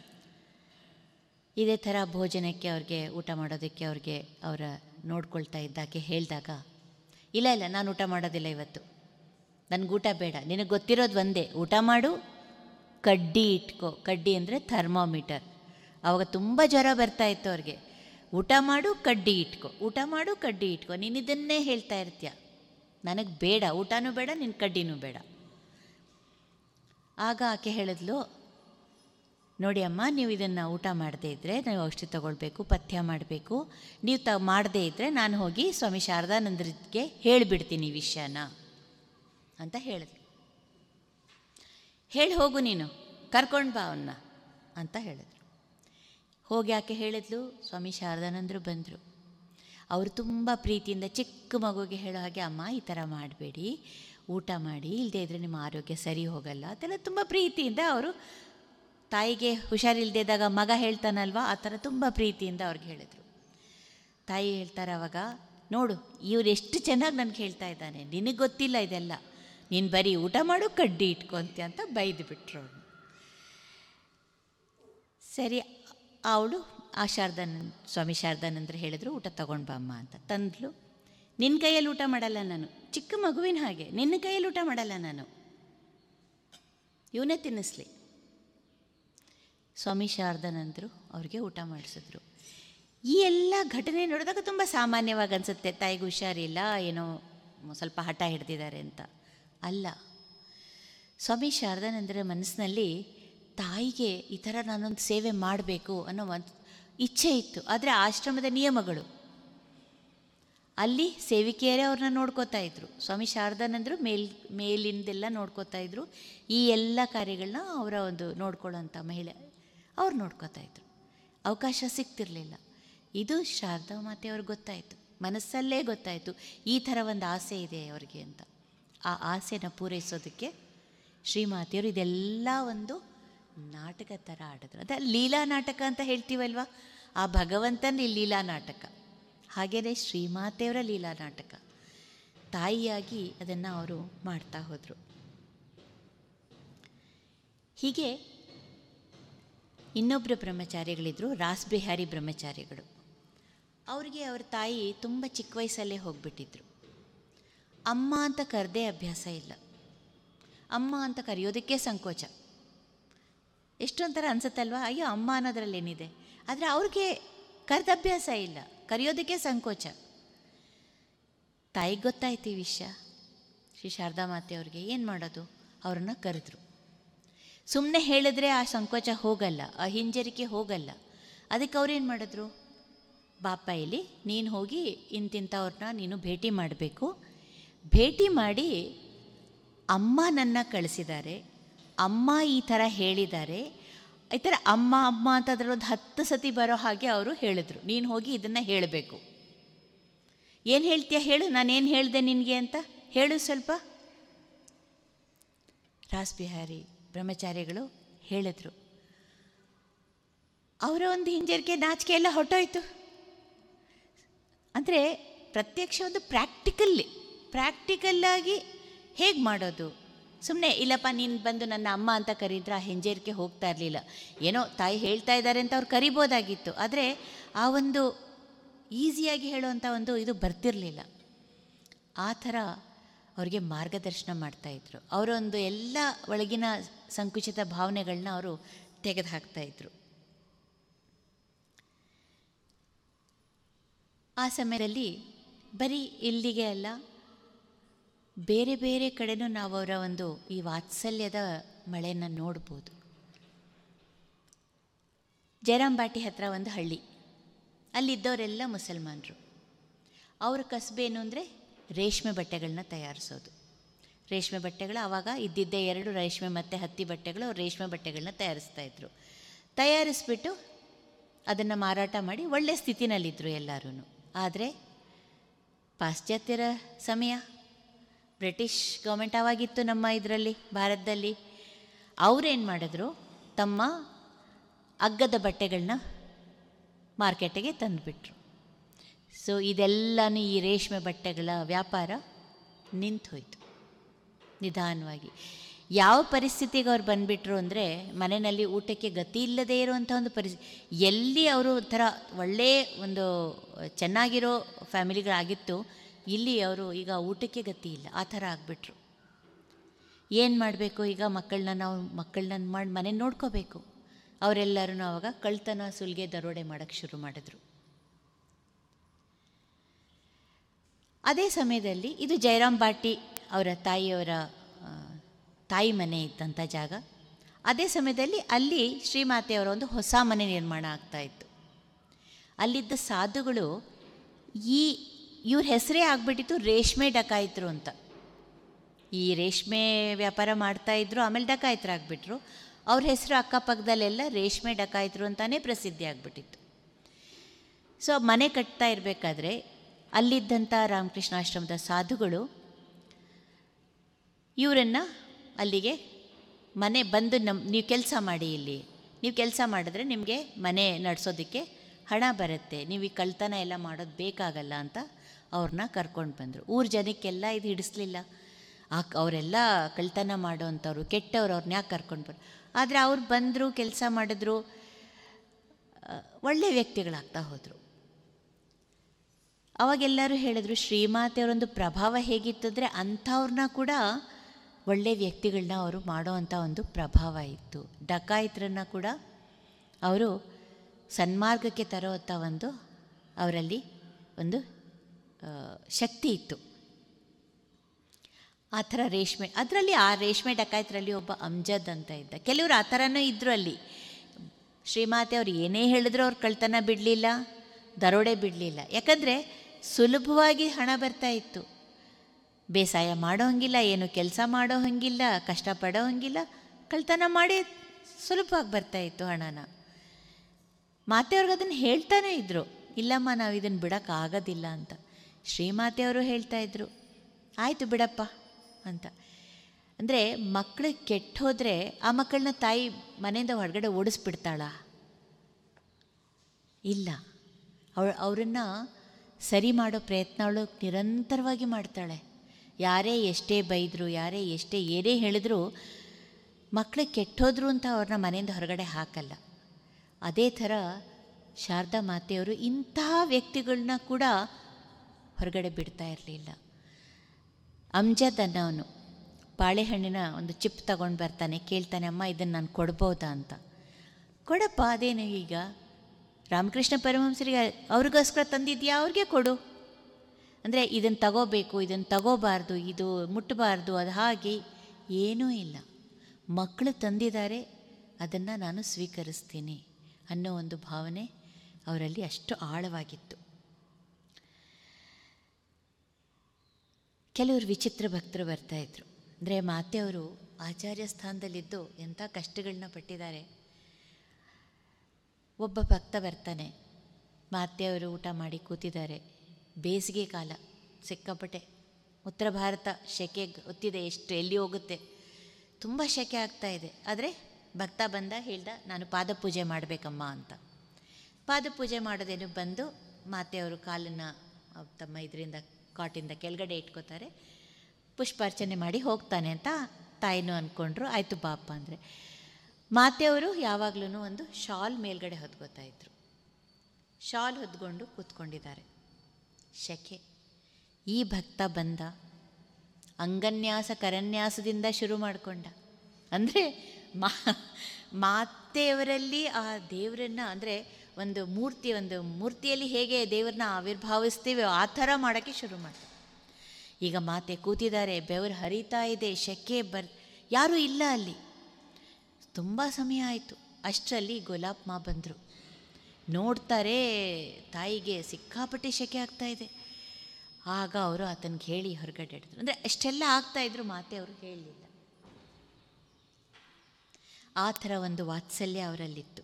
ಇದೇ ಥರ ಭೋಜನಕ್ಕೆ ಅವ್ರಿಗೆ ಊಟ ಮಾಡೋದಕ್ಕೆ ಅವ್ರಿಗೆ ಅವರ ನೋಡ್ಕೊಳ್ತಾ ಇದ್ದಾಕೆ ಹೇಳಿದಾಗ ಇಲ್ಲ ಇಲ್ಲ ನಾನು ಊಟ ಮಾಡೋದಿಲ್ಲ ಇವತ್ತು ನನಗೆ ಊಟ ಬೇಡ ನಿನಗೆ ಗೊತ್ತಿರೋದು ಒಂದೇ ಊಟ ಮಾಡು ಕಡ್ಡಿ ಇಟ್ಕೋ ಕಡ್ಡಿ ಅಂದರೆ ಥರ್ಮೋಮೀಟರ್ ಆವಾಗ ತುಂಬ ಜ್ವರ ಬರ್ತಾ ಇತ್ತು ಅವ್ರಿಗೆ ಊಟ ಮಾಡು ಕಡ್ಡಿ ಇಟ್ಕೋ ಊಟ ಮಾಡು ಕಡ್ಡಿ ಇಟ್ಕೋ ನೀನು ಇದನ್ನೇ ಹೇಳ್ತಾ ಇರ್ತೀಯ ನನಗೆ ಬೇಡ ಊಟನೂ ಬೇಡ ನಿನ್ನ ಕಡ್ಡಿನೂ ಬೇಡ ಆಗ ಆಕೆ ಹೇಳಿದ್ಲು ನೋಡಿ ಅಮ್ಮ ನೀವು ಇದನ್ನು ಊಟ ಮಾಡದೇ ಇದ್ದರೆ ನೀವು ಔಷಧಿ ತಗೊಳ್ಬೇಕು ಪಥ್ಯ ಮಾಡಬೇಕು ನೀವು ತ ಮಾಡದೇ ಇದ್ದರೆ ನಾನು ಹೋಗಿ ಸ್ವಾಮಿ ಶಾರದಾನಂದರಿಗೆ ಹೇಳಿಬಿಡ್ತೀನಿ ಈ ವಿಷಯನ ಅಂತ ಹೇಳಿದ್ಲು ಹೇಳಿ ಹೋಗು ನೀನು ಕರ್ಕೊಂಡು ಬಾ ಅವನ್ನ ಅಂತ ಹೇಳಿದ್ರು ಹೋಗಿ ಆಕೆ ಹೇಳಿದ್ಲು ಸ್ವಾಮಿ ಶಾರದಾನಂದರು ಬಂದರು ಅವರು ತುಂಬ ಪ್ರೀತಿಯಿಂದ ಚಿಕ್ಕ ಮಗುಗೆ ಹೇಳೋ ಹಾಗೆ ಅಮ್ಮ ಈ ಥರ ಮಾಡಬೇಡಿ ಊಟ ಮಾಡಿ ಇಲ್ಲದೇ ಇದ್ದರೆ ನಿಮ್ಮ ಆರೋಗ್ಯ ಸರಿ ಹೋಗಲ್ಲ ಅದೆಲ್ಲ ತುಂಬ ಪ್ರೀತಿಯಿಂದ ಅವರು ತಾಯಿಗೆ ಹುಷಾರಿಲ್ದಿದ್ದಾಗ ಮಗ ಹೇಳ್ತಾನಲ್ವ ಆ ಥರ ತುಂಬ ಪ್ರೀತಿಯಿಂದ ಅವ್ರಿಗೆ ಹೇಳಿದರು ತಾಯಿ ಹೇಳ್ತಾರೆ ಅವಾಗ ನೋಡು ಇವ್ರು ಎಷ್ಟು ಚೆನ್ನಾಗಿ ನನಗೆ ಹೇಳ್ತಾ ಇದ್ದಾನೆ ನಿನಗೆ ಗೊತ್ತಿಲ್ಲ ಇದೆಲ್ಲ ನೀನು ಬರೀ ಊಟ ಮಾಡು ಕಡ್ಡಿ ಇಟ್ಕೊಂತೆ ಅಂತ ಬೈದು ಬಿಟ್ರು ಅವಳು ಸರಿ ಅವಳು ಆ ಶಾರದಾನಂದ್ ಸ್ವಾಮಿ ಶಾರದಾನಂದ್ರ ಹೇಳಿದ್ರು ಊಟ ತಗೊಂಡು ಬಾಮ್ಮ ಅಂತ ತಂದ್ಲು ನಿನ್ನ ಕೈಯಲ್ಲಿ ಊಟ ಮಾಡಲ್ಲ ನಾನು ಚಿಕ್ಕ ಮಗುವಿನ ಹಾಗೆ ನಿನ್ನ ಕೈಯಲ್ಲಿ ಊಟ ಮಾಡಲ್ಲ ನಾನು ಇವನೇ ತಿನ್ನಿಸ್ಲಿ ಸ್ವಾಮಿ ಶಾರದಾನಂದರು ಅವ್ರಿಗೆ ಊಟ ಮಾಡಿಸಿದ್ರು ಈ ಎಲ್ಲ ಘಟನೆ ನೋಡಿದಾಗ ತುಂಬ ಸಾಮಾನ್ಯವಾಗಿ ಅನಿಸುತ್ತೆ ತಾಯಿಗೆ ಹುಷಾರಿಲ್ಲ ಏನೋ ಸ್ವಲ್ಪ ಹಠ ಹಿಡ್ದಿದ್ದಾರೆ ಅಂತ ಅಲ್ಲ ಸ್ವಾಮಿ ಶಾರದಾನಂದರ ಮನಸ್ಸಿನಲ್ಲಿ ತಾಯಿಗೆ ಈ ಥರ ನಾನೊಂದು ಸೇವೆ ಮಾಡಬೇಕು ಅನ್ನೋ ಒಂದು ಇಚ್ಛೆ ಇತ್ತು ಆದರೆ ಆಶ್ರಮದ ನಿಯಮಗಳು ಅಲ್ಲಿ ಸೇವಿಕೆಯರೇ ಅವ್ರನ್ನ ನೋಡ್ಕೋತಾ ಇದ್ರು ಸ್ವಾಮಿ ಶಾರದಾನಂದರು ಮೇಲ್ ಮೇಲಿಂದೆಲ್ಲ ನೋಡ್ಕೋತಾ ಇದ್ರು ಈ ಎಲ್ಲ ಕಾರ್ಯಗಳನ್ನ ಅವರ ಒಂದು ನೋಡ್ಕೊಳ್ಳೋಂಥ ಮಹಿಳೆ ಅವ್ರು ನೋಡ್ಕೋತಾ ಇದ್ರು ಅವಕಾಶ ಸಿಗ್ತಿರಲಿಲ್ಲ ಇದು ಶಾರದಾ ಮಾತೆ ಅವ್ರಿಗೆ ಗೊತ್ತಾಯಿತು ಮನಸ್ಸಲ್ಲೇ ಗೊತ್ತಾಯಿತು ಈ ಥರ ಒಂದು ಆಸೆ ಇದೆ ಅವ್ರಿಗೆ ಅಂತ ಆ ಆಸೆನ ಪೂರೈಸೋದಕ್ಕೆ ಶ್ರೀಮಾತೆಯವರು ಇದೆಲ್ಲ ಒಂದು ನಾಟಕ ಥರ ಆಡಿದ್ರು ಅದೇ ಲೀಲಾ ನಾಟಕ ಅಂತ ಹೇಳ್ತೀವಲ್ವ ಆ ಭಗವಂತನ ಲೀಲಾ ನಾಟಕ ಹಾಗೆಯೇ ಶ್ರೀಮಾತೆಯವರ ಲೀಲಾ ನಾಟಕ ತಾಯಿಯಾಗಿ ಅದನ್ನು ಅವರು ಮಾಡ್ತಾ ಹೋದರು ಹೀಗೆ ಇನ್ನೊಬ್ಬರು ಬ್ರಹ್ಮಚಾರಿಗಳಿದ್ದರು ರಾಸ್ ಬಿಹಾರಿ ಬ್ರಹ್ಮಚಾರಿಗಳು ಅವರಿಗೆ ಅವ್ರ ತಾಯಿ ತುಂಬ ಚಿಕ್ಕ ವಯಸ್ಸಲ್ಲೇ ಹೋಗಿಬಿಟ್ಟಿದ್ರು ಅಮ್ಮ ಅಂತ ಕರೆದೇ ಅಭ್ಯಾಸ ಇಲ್ಲ ಅಮ್ಮ ಅಂತ ಕರೆಯೋದಕ್ಕೆ ಸಂಕೋಚ ಎಷ್ಟೊಂಥರ ಅನ್ಸುತ್ತಲ್ವ ಅಯ್ಯೋ ಅಮ್ಮ ಅನ್ನೋದ್ರಲ್ಲೇನಿದೆ ಆದರೆ ಅವ್ರಿಗೆ ಕರೆದ ಅಭ್ಯಾಸ ಇಲ್ಲ ಕರೆಯೋದಕ್ಕೆ ಸಂಕೋಚ ತಾಯಿಗೆ ಗೊತ್ತಾಯ್ತು ಈ ವಿಷಯ ಶ್ರೀ ಶಾರದಾ ಮಾತೆ ಅವ್ರಿಗೆ ಏನು ಮಾಡೋದು ಅವ್ರನ್ನ ಕರೆದ್ರು ಸುಮ್ಮನೆ ಹೇಳಿದ್ರೆ ಆ ಸಂಕೋಚ ಹೋಗಲ್ಲ ಆ ಹಿಂಜರಿಕೆ ಹೋಗಲ್ಲ ಅದಕ್ಕೆ ಅವ್ರೇನು ಮಾಡಿದ್ರು ಬಾಪ ಇಲ್ಲಿ ನೀನು ಹೋಗಿ ಇಂತಿಂಥವ್ರನ್ನ ನೀನು ಭೇಟಿ ಮಾಡಬೇಕು ಭೇಟಿ ಮಾಡಿ ಅಮ್ಮ ನನ್ನ ಕಳಿಸಿದ್ದಾರೆ ಅಮ್ಮ ಈ ಥರ ಹೇಳಿದ್ದಾರೆ ಈ ಥರ ಅಮ್ಮ ಅಮ್ಮ ಅಂತ ಅದರೊಂದು ಹತ್ತು ಸತಿ ಬರೋ ಹಾಗೆ ಅವರು ಹೇಳಿದ್ರು ನೀನು ಹೋಗಿ ಇದನ್ನು ಹೇಳಬೇಕು ಏನು ಹೇಳ್ತೀಯ ಹೇಳು ನಾನೇನು ಹೇಳಿದೆ ನಿನಗೆ ಅಂತ ಹೇಳು ಸ್ವಲ್ಪ ರಾಸ್ ಬಿಹಾರಿ ಬ್ರಹ್ಮಚಾರಿಗಳು ಹೇಳಿದ್ರು ಅವರ ಒಂದು ಹಿಂಜರಿಕೆ ನಾಚಿಕೆ ಎಲ್ಲ ಹೊಟ್ಟೋಯ್ತು ಅಂದರೆ ಪ್ರತ್ಯಕ್ಷ ಒಂದು ಪ್ರಾಕ್ಟಿಕಲ್ಲಿ ಪ್ರಾಕ್ಟಿಕಲ್ಲಾಗಿ ಹೇಗೆ ಮಾಡೋದು ಸುಮ್ಮನೆ ಇಲ್ಲಪ್ಪ ನೀನು ಬಂದು ನನ್ನ ಅಮ್ಮ ಅಂತ ಕರೀದ್ರೆ ಆ ಹಿಂಜರಿಕೆ ಹೋಗ್ತಾ ಇರಲಿಲ್ಲ ಏನೋ ತಾಯಿ ಹೇಳ್ತಾ ಇದ್ದಾರೆ ಅಂತ ಅವ್ರು ಕರಿಬೋದಾಗಿತ್ತು ಆದರೆ ಆ ಒಂದು ಈಸಿಯಾಗಿ ಹೇಳುವಂಥ ಒಂದು ಇದು ಬರ್ತಿರಲಿಲ್ಲ ಆ ಥರ ಅವರಿಗೆ ಮಾರ್ಗದರ್ಶನ ಮಾಡ್ತಾಯಿದ್ರು ಅವರೊಂದು ಎಲ್ಲ ಒಳಗಿನ ಸಂಕುಚಿತ ಭಾವನೆಗಳನ್ನ ಅವರು ತೆಗೆದು ಹಾಕ್ತಾಯಿದ್ರು ಆ ಸಮಯದಲ್ಲಿ ಬರೀ ಇಲ್ಲಿಗೆ ಅಲ್ಲ ಬೇರೆ ಬೇರೆ ಕಡೆನೂ ನಾವು ಅವರ ಒಂದು ಈ ವಾತ್ಸಲ್ಯದ ಮಳೆಯನ್ನು ನೋಡ್ಬೋದು ಜಯರಾಮ್ ಬಾಟಿ ಹತ್ರ ಒಂದು ಹಳ್ಳಿ ಅಲ್ಲಿದ್ದವರೆಲ್ಲ ಮುಸಲ್ಮಾನರು ಅವ್ರ ಕಸಬೇನು ಅಂದರೆ ರೇಷ್ಮೆ ಬಟ್ಟೆಗಳನ್ನ ತಯಾರಿಸೋದು ರೇಷ್ಮೆ ಬಟ್ಟೆಗಳು ಆವಾಗ ಇದ್ದಿದ್ದೇ ಎರಡು ರೇಷ್ಮೆ ಮತ್ತು ಹತ್ತಿ ಬಟ್ಟೆಗಳು ಅವ್ರು ರೇಷ್ಮೆ ಬಟ್ಟೆಗಳನ್ನ ತಯಾರಿಸ್ತಾಯಿದ್ರು ತಯಾರಿಸ್ಬಿಟ್ಟು ಅದನ್ನು ಮಾರಾಟ ಮಾಡಿ ಒಳ್ಳೆಯ ಸ್ಥಿತಿನಲ್ಲಿದ್ದರು ಎಲ್ಲರೂ ಆದರೆ ಪಾಶ್ಚಾತ್ಯರ ಸಮಯ ಬ್ರಿಟಿಷ್ ಗೌರ್ಮೆಂಟ್ ಆವಾಗಿತ್ತು ನಮ್ಮ ಇದರಲ್ಲಿ ಭಾರತದಲ್ಲಿ ಅವರೇನು ಮಾಡಿದ್ರು ತಮ್ಮ ಅಗ್ಗದ ಬಟ್ಟೆಗಳನ್ನ ಮಾರ್ಕೆಟಿಗೆ ತಂದುಬಿಟ್ರು ಸೊ ಇದೆಲ್ಲನೂ ಈ ರೇಷ್ಮೆ ಬಟ್ಟೆಗಳ ವ್ಯಾಪಾರ ನಿಂತು ಹೋಯಿತು ನಿಧಾನವಾಗಿ ಯಾವ ಪರಿಸ್ಥಿತಿಗೆ ಅವ್ರು ಬಂದುಬಿಟ್ರು ಅಂದರೆ ಮನೆಯಲ್ಲಿ ಊಟಕ್ಕೆ ಗತಿ ಇಲ್ಲದೇ ಇರುವಂಥ ಒಂದು ಪರಿಸ್ಥಿತಿ ಎಲ್ಲಿ ಅವರು ಒಂಥರ ಒಳ್ಳೆಯ ಒಂದು ಚೆನ್ನಾಗಿರೋ ಫ್ಯಾಮಿಲಿಗಳಾಗಿತ್ತು ಇಲ್ಲಿ ಅವರು ಈಗ ಊಟಕ್ಕೆ ಗತಿ ಇಲ್ಲ ಆ ಥರ ಆಗಿಬಿಟ್ರು ಏನು ಮಾಡಬೇಕು ಈಗ ಮಕ್ಕಳನ್ನ ನಾವು ಮಕ್ಕಳನ್ನ ಮಾಡಿ ಮನೆ ನೋಡ್ಕೋಬೇಕು ಅವರೆಲ್ಲರೂ ಆವಾಗ ಕಳ್ತನ ಸುಲಿಗೆ ದರೋಡೆ ಮಾಡೋಕ್ಕೆ ಶುರು ಮಾಡಿದ್ರು ಅದೇ ಸಮಯದಲ್ಲಿ ಇದು ಜಯರಾಮ್ ಬಾಟಿ ಅವರ ತಾಯಿಯವರ ತಾಯಿ ಮನೆ ಇದ್ದಂಥ ಜಾಗ ಅದೇ ಸಮಯದಲ್ಲಿ ಅಲ್ಲಿ ಶ್ರೀಮಾತೆಯವರ ಒಂದು ಹೊಸ ಮನೆ ನಿರ್ಮಾಣ ಆಗ್ತಾಯಿತ್ತು ಅಲ್ಲಿದ್ದ ಸಾಧುಗಳು ಈ ಇವ್ರ ಹೆಸರೇ ಆಗಿಬಿಟ್ಟಿತ್ತು ರೇಷ್ಮೆ ಡಕಾಯಿತರು ಅಂತ ಈ ರೇಷ್ಮೆ ವ್ಯಾಪಾರ ಮಾಡ್ತಾಯಿದ್ರು ಆಮೇಲೆ ಡಕಾಯಿತರಾಗ್ಬಿಟ್ರು ಅವ್ರ ಹೆಸರು ಅಕ್ಕಪಕ್ಕದಲ್ಲೆಲ್ಲ ರೇಷ್ಮೆ ಡಕಾಯಿತರು ಅಂತಲೇ ಪ್ರಸಿದ್ಧಿ ಆಗಿಬಿಟ್ಟಿತ್ತು ಸೊ ಮನೆ ಕಟ್ತಾ ಇರಬೇಕಾದ್ರೆ ಅಲ್ಲಿದ್ದಂಥ ರಾಮಕೃಷ್ಣಾಶ್ರಮದ ಸಾಧುಗಳು ಇವರನ್ನು ಅಲ್ಲಿಗೆ ಮನೆ ಬಂದು ನಮ್ಮ ನೀವು ಕೆಲಸ ಮಾಡಿ ಇಲ್ಲಿ ನೀವು ಕೆಲಸ ಮಾಡಿದ್ರೆ ನಿಮಗೆ ಮನೆ ನಡೆಸೋದಕ್ಕೆ ಹಣ ಬರುತ್ತೆ ನೀವು ಈ ಕಳ್ತನ ಎಲ್ಲ ಮಾಡೋದು ಬೇಕಾಗಲ್ಲ ಅಂತ ಅವ್ರನ್ನ ಕರ್ಕೊಂಡು ಬಂದರು ಊರ ಜನಕ್ಕೆಲ್ಲ ಇದು ಹಿಡಿಸ್ಲಿಲ್ಲ ಆ ಅವರೆಲ್ಲ ಕಳ್ತನ ಮಾಡೋವಂಥವ್ರು ಕೆಟ್ಟವ್ರು ಅವ್ರನ್ನ ಯಾಕೆ ಕರ್ಕೊಂಡು ಬರು ಆದರೆ ಅವ್ರು ಬಂದರು ಕೆಲಸ ಮಾಡಿದ್ರು ಆ, ಒಳ್ಳೆ ವ್ಯಕ್ತಿಗಳಾಗ್ತಾ ಹೋದರು ಅವಾಗೆಲ್ಲರೂ ಹೇಳಿದ್ರು ಶ್ರೀಮಾತೆಯವರೊಂದು ಪ್ರಭಾವ ಹೇಗಿತ್ತಂದರೆ ಅಂಥವ್ರನ್ನ ಕೂಡ ಒಳ್ಳೆ ವ್ಯಕ್ತಿಗಳನ್ನ ಅವರು ಮಾಡೋವಂಥ ಒಂದು ಪ್ರಭಾವ ಇತ್ತು ಡಕಾಯಿತರನ್ನ ಕೂಡ ಅವರು ಸನ್ಮಾರ್ಗಕ್ಕೆ ತರೋವಂಥ ಒಂದು ಅವರಲ್ಲಿ ಒಂದು ಆ, ಶಕ್ತಿ ಇತ್ತು ಆ ಥರ ರೇಷ್ಮೆ ಅದರಲ್ಲಿ ಆ ರೇಷ್ಮೆ ಡಕಾಯಿತರಲ್ಲಿ ಒಬ್ಬ ಅಮ್ಜದ್ ಅಂತ ಇದ್ದ ಕೆಲವರು ಆ ಥರನೂ ಇದ್ದರು ಅಲ್ಲಿ ಶ್ರೀಮಾತೆ ಅವ್ರು ಏನೇ ಹೇಳಿದ್ರು ಅವ್ರು ಕಳ್ತನ ಬಿಡಲಿಲ್ಲ ದರೋಡೆ ಬಿಡಲಿಲ್ಲ ಯಾಕಂದರೆ ಸುಲಭವಾಗಿ ಹಣ ಬರ್ತಾ ಇತ್ತು ಬೇಸಾಯ ಮಾಡೋ ಹಂಗಿಲ್ಲ ಏನು ಕೆಲಸ ಮಾಡೋ ಹಂಗಿಲ್ಲ ಕಷ್ಟಪಡೋ ಹಂಗಿಲ್ಲ ಕಳ್ತನ ಮಾಡಿ ಸುಲಭವಾಗಿ ಬರ್ತಾ ಇತ್ತು ಹಣನ ಮಾತೆಯವ್ರಿಗೆ ಅದನ್ನು ಹೇಳ್ತಾನೇ ಇದ್ದರು ಇಲ್ಲಮ್ಮ ನಾವು ಇದನ್ನು ಬಿಡೋಕ್ಕಾಗೋದಿಲ್ಲ ಅಂತ ಶ್ರೀಮಾತೆಯವರು ಹೇಳ್ತಾ ಇದ್ರು ಆಯಿತು ಬಿಡಪ್ಪ ಅಂತ ಅಂದರೆ ಮಕ್ಕಳು ಕೆಟ್ಟು ಹೋದರೆ ಆ ಮಕ್ಕಳನ್ನ ತಾಯಿ ಮನೆಯಿಂದ ಹೊರಗಡೆ ಓಡಿಸ್ಬಿಡ್ತಾಳ ಇಲ್ಲ ಅವಳು ಅವರನ್ನು ಸರಿ ಮಾಡೋ ಪ್ರಯತ್ನ ಅವಳು ನಿರಂತರವಾಗಿ ಮಾಡ್ತಾಳೆ ಯಾರೇ ಎಷ್ಟೇ ಬೈದರು ಯಾರೇ ಎಷ್ಟೇ ಏನೇ ಹೇಳಿದ್ರು ಮಕ್ಕಳು ಕೆಟ್ಟೋದ್ರು ಅಂತ ಅವ್ರನ್ನ ಮನೆಯಿಂದ ಹೊರಗಡೆ ಹಾಕಲ್ಲ ಅದೇ ಥರ ಶಾರದಾ ಮಾತೆಯವರು ಇಂತಹ ವ್ಯಕ್ತಿಗಳನ್ನ ಕೂಡ ಹೊರಗಡೆ ಬಿಡ್ತಾ ಇರಲಿಲ್ಲ ಅಮ್ಜದ್ ಅನ್ನೋನು ಬಾಳೆಹಣ್ಣಿನ ಒಂದು ಚಿಪ್ ತಗೊಂಡು ಬರ್ತಾನೆ ಕೇಳ್ತಾನೆ ಅಮ್ಮ ಇದನ್ನು ನಾನು ಕೊಡ್ಬೋದಾ ಅಂತ ಕೊಡಪ್ಪ ಅದೇನು ಈಗ ರಾಮಕೃಷ್ಣ ಪರಮಹಂಸರಿಗೆ ಅವ್ರಿಗೋಸ್ಕರ ತಂದಿದ್ಯಾ ಅವ್ರಿಗೆ ಕೊಡು ಅಂದರೆ ಇದನ್ನು ತಗೋಬೇಕು ಇದನ್ನು ತಗೋಬಾರ್ದು ಇದು ಮುಟ್ಟಬಾರ್ದು ಅದು ಹಾಗೆ ಏನೂ ಇಲ್ಲ ಮಕ್ಕಳು ತಂದಿದ್ದಾರೆ ಅದನ್ನು ನಾನು ಸ್ವೀಕರಿಸ್ತೀನಿ ಅನ್ನೋ ಒಂದು ಭಾವನೆ ಅವರಲ್ಲಿ ಅಷ್ಟು ಆಳವಾಗಿತ್ತು ಕೆಲವರು ವಿಚಿತ್ರ ಭಕ್ತರು ಬರ್ತಾಯಿದ್ರು ಅಂದರೆ ಮಾತೆಯವರು ಆಚಾರ್ಯ ಸ್ಥಾನದಲ್ಲಿದ್ದು ಎಂಥ ಕಷ್ಟಗಳನ್ನ ಪಟ್ಟಿದ್ದಾರೆ ಒಬ್ಬ ಭಕ್ತ ಬರ್ತಾನೆ ಮಾತೆಯವರು ಊಟ ಮಾಡಿ ಕೂತಿದ್ದಾರೆ ಬೇಸಿಗೆ ಕಾಲ ಸಿಕ್ಕಾಪಟ್ಟೆ ಉತ್ತರ ಭಾರತ ಶೆಕೆ ಗೊತ್ತಿದೆ ಎಷ್ಟು ಎಲ್ಲಿ ಹೋಗುತ್ತೆ ತುಂಬ ಶೆಕೆ ಆಗ್ತಾ ಇದೆ ಆದರೆ ಭಕ್ತ ಬಂದ ಹೇಳ್ದ ನಾನು ಪಾದಪೂಜೆ ಮಾಡಬೇಕಮ್ಮ ಅಂತ ಪಾದಪೂಜೆ ಮಾಡೋದೇನು ಬಂದು ಮಾತೆಯವರು ಕಾಲನ್ನು ತಮ್ಮ ಇದರಿಂದ ಕಾಟಿಂದ ಕೆಳಗಡೆ ಇಟ್ಕೋತಾರೆ ಪುಷ್ಪಾರ್ಚನೆ ಮಾಡಿ ಹೋಗ್ತಾನೆ ಅಂತ ತಾಯಿನೂ ಅಂದ್ಕೊಂಡ್ರು ಆಯಿತು ಬಾಪ ಅಂದರೆ ಮಾತೆಯವರು ಯಾವಾಗಲೂ ಒಂದು ಶಾಲ್ ಮೇಲ್ಗಡೆ ಹೊದ್ಕೋತಾ ಇದ್ರು ಶಾಲ್ ಹೊದ್ಕೊಂಡು ಕೂತ್ಕೊಂಡಿದ್ದಾರೆ ಶಕೆ ಈ ಭಕ್ತ ಬಂದ ಅಂಗನ್ಯಾಸ ಕರನ್ಯಾಸದಿಂದ ಶುರು ಮಾಡಿಕೊಂಡ ಅಂದರೆ ಮಾ ಮಾತೆಯವರಲ್ಲಿ ಆ ದೇವರನ್ನು ಅಂದರೆ ಒಂದು ಮೂರ್ತಿ ಒಂದು ಮೂರ್ತಿಯಲ್ಲಿ ಹೇಗೆ ದೇವರನ್ನ ಆವಿರ್ಭಾವಿಸ್ತೀವೋ ಆ ಥರ ಮಾಡೋಕ್ಕೆ ಶುರು ಮಾಡ್ತಾರೆ ಈಗ ಮಾತೆ ಕೂತಿದ್ದಾರೆ ಬೆವರು ಹರಿತಾ ಇದೆ ಶೆಕೆ ಬರ್ ಯಾರೂ ಇಲ್ಲ ಅಲ್ಲಿ ತುಂಬ ಸಮಯ ಆಯಿತು ಅಷ್ಟರಲ್ಲಿ ಗುಲಾಬ್ ಮಾ ಬಂದರು ನೋಡ್ತಾರೆ ತಾಯಿಗೆ ಸಿಕ್ಕಾಪಟ್ಟೆ ಶೆಕೆ ಆಗ್ತಾ ಇದೆ ಆಗ ಅವರು ಆತನಿಗೆ ಹೇಳಿ ಹೊರಗಡೆ ಹಿಡಿದ್ರು ಅಂದರೆ ಅಷ್ಟೆಲ್ಲ ಆಗ್ತಾಯಿದ್ರು ಮಾತೆ ಅವರು ಹೇಳಲಿಲ್ಲ ಆ ಥರ ಒಂದು ವಾತ್ಸಲ್ಯ ಅವರಲ್ಲಿತ್ತು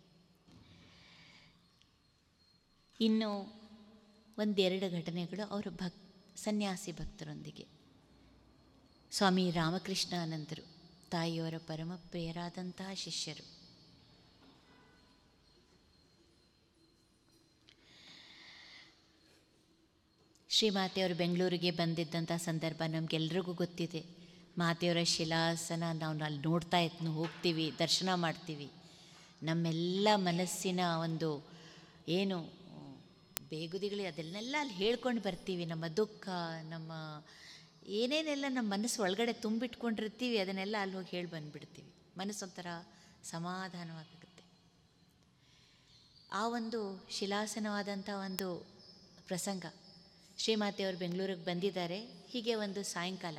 ಇನ್ನು ಒಂದೆರಡು ಘಟನೆಗಳು ಅವರು ಭಕ್ ಸನ್ಯಾಸಿ ಭಕ್ತರೊಂದಿಗೆ ಸ್ವಾಮಿ ರಾಮಕೃಷ್ಣಾನಂದರು ತಾಯಿಯವರ ಪರಮ ಪ್ರಿಯರಾದಂತಹ ಶಿಷ್ಯರು ಶ್ರೀಮಾತೆಯವರು ಬೆಂಗಳೂರಿಗೆ ಬಂದಿದ್ದಂಥ ಸಂದರ್ಭ ನಮಗೆಲ್ರಿಗೂ ಗೊತ್ತಿದೆ ಮಾತೆಯವರ ಶಿಲಾಸನ ನಾವು ಅಲ್ಲಿ ನೋಡ್ತಾ ಇತ್ತು ಹೋಗ್ತೀವಿ ದರ್ಶನ ಮಾಡ್ತೀವಿ ನಮ್ಮೆಲ್ಲ ಮನಸ್ಸಿನ ಒಂದು ಏನು ಬೇಗುದಿಗಳು ಅದನ್ನೆಲ್ಲ ಅಲ್ಲಿ ಹೇಳ್ಕೊಂಡು ಬರ್ತೀವಿ ನಮ್ಮ ದುಃಖ ನಮ್ಮ ಏನೇನೆಲ್ಲ ನಮ್ಮ ಮನಸ್ಸು ಒಳಗಡೆ ತುಂಬಿಟ್ಕೊಂಡಿರ್ತೀವಿ ಅದನ್ನೆಲ್ಲ ಅಲ್ಲಿ ಹೋಗಿ ಹೇಳಿ ಬಂದುಬಿಡ್ತೀವಿ ಮನಸ್ಸೊಂಥರ ಸಮಾಧಾನವಾಗುತ್ತೆ ಆ ಒಂದು ಶಿಲಾಸನವಾದಂಥ ಒಂದು ಪ್ರಸಂಗ ಶ್ರೀಮಾತೆಯವರು ಬೆಂಗಳೂರಿಗೆ ಬಂದಿದ್ದಾರೆ ಹೀಗೆ ಒಂದು ಸಾಯಂಕಾಲ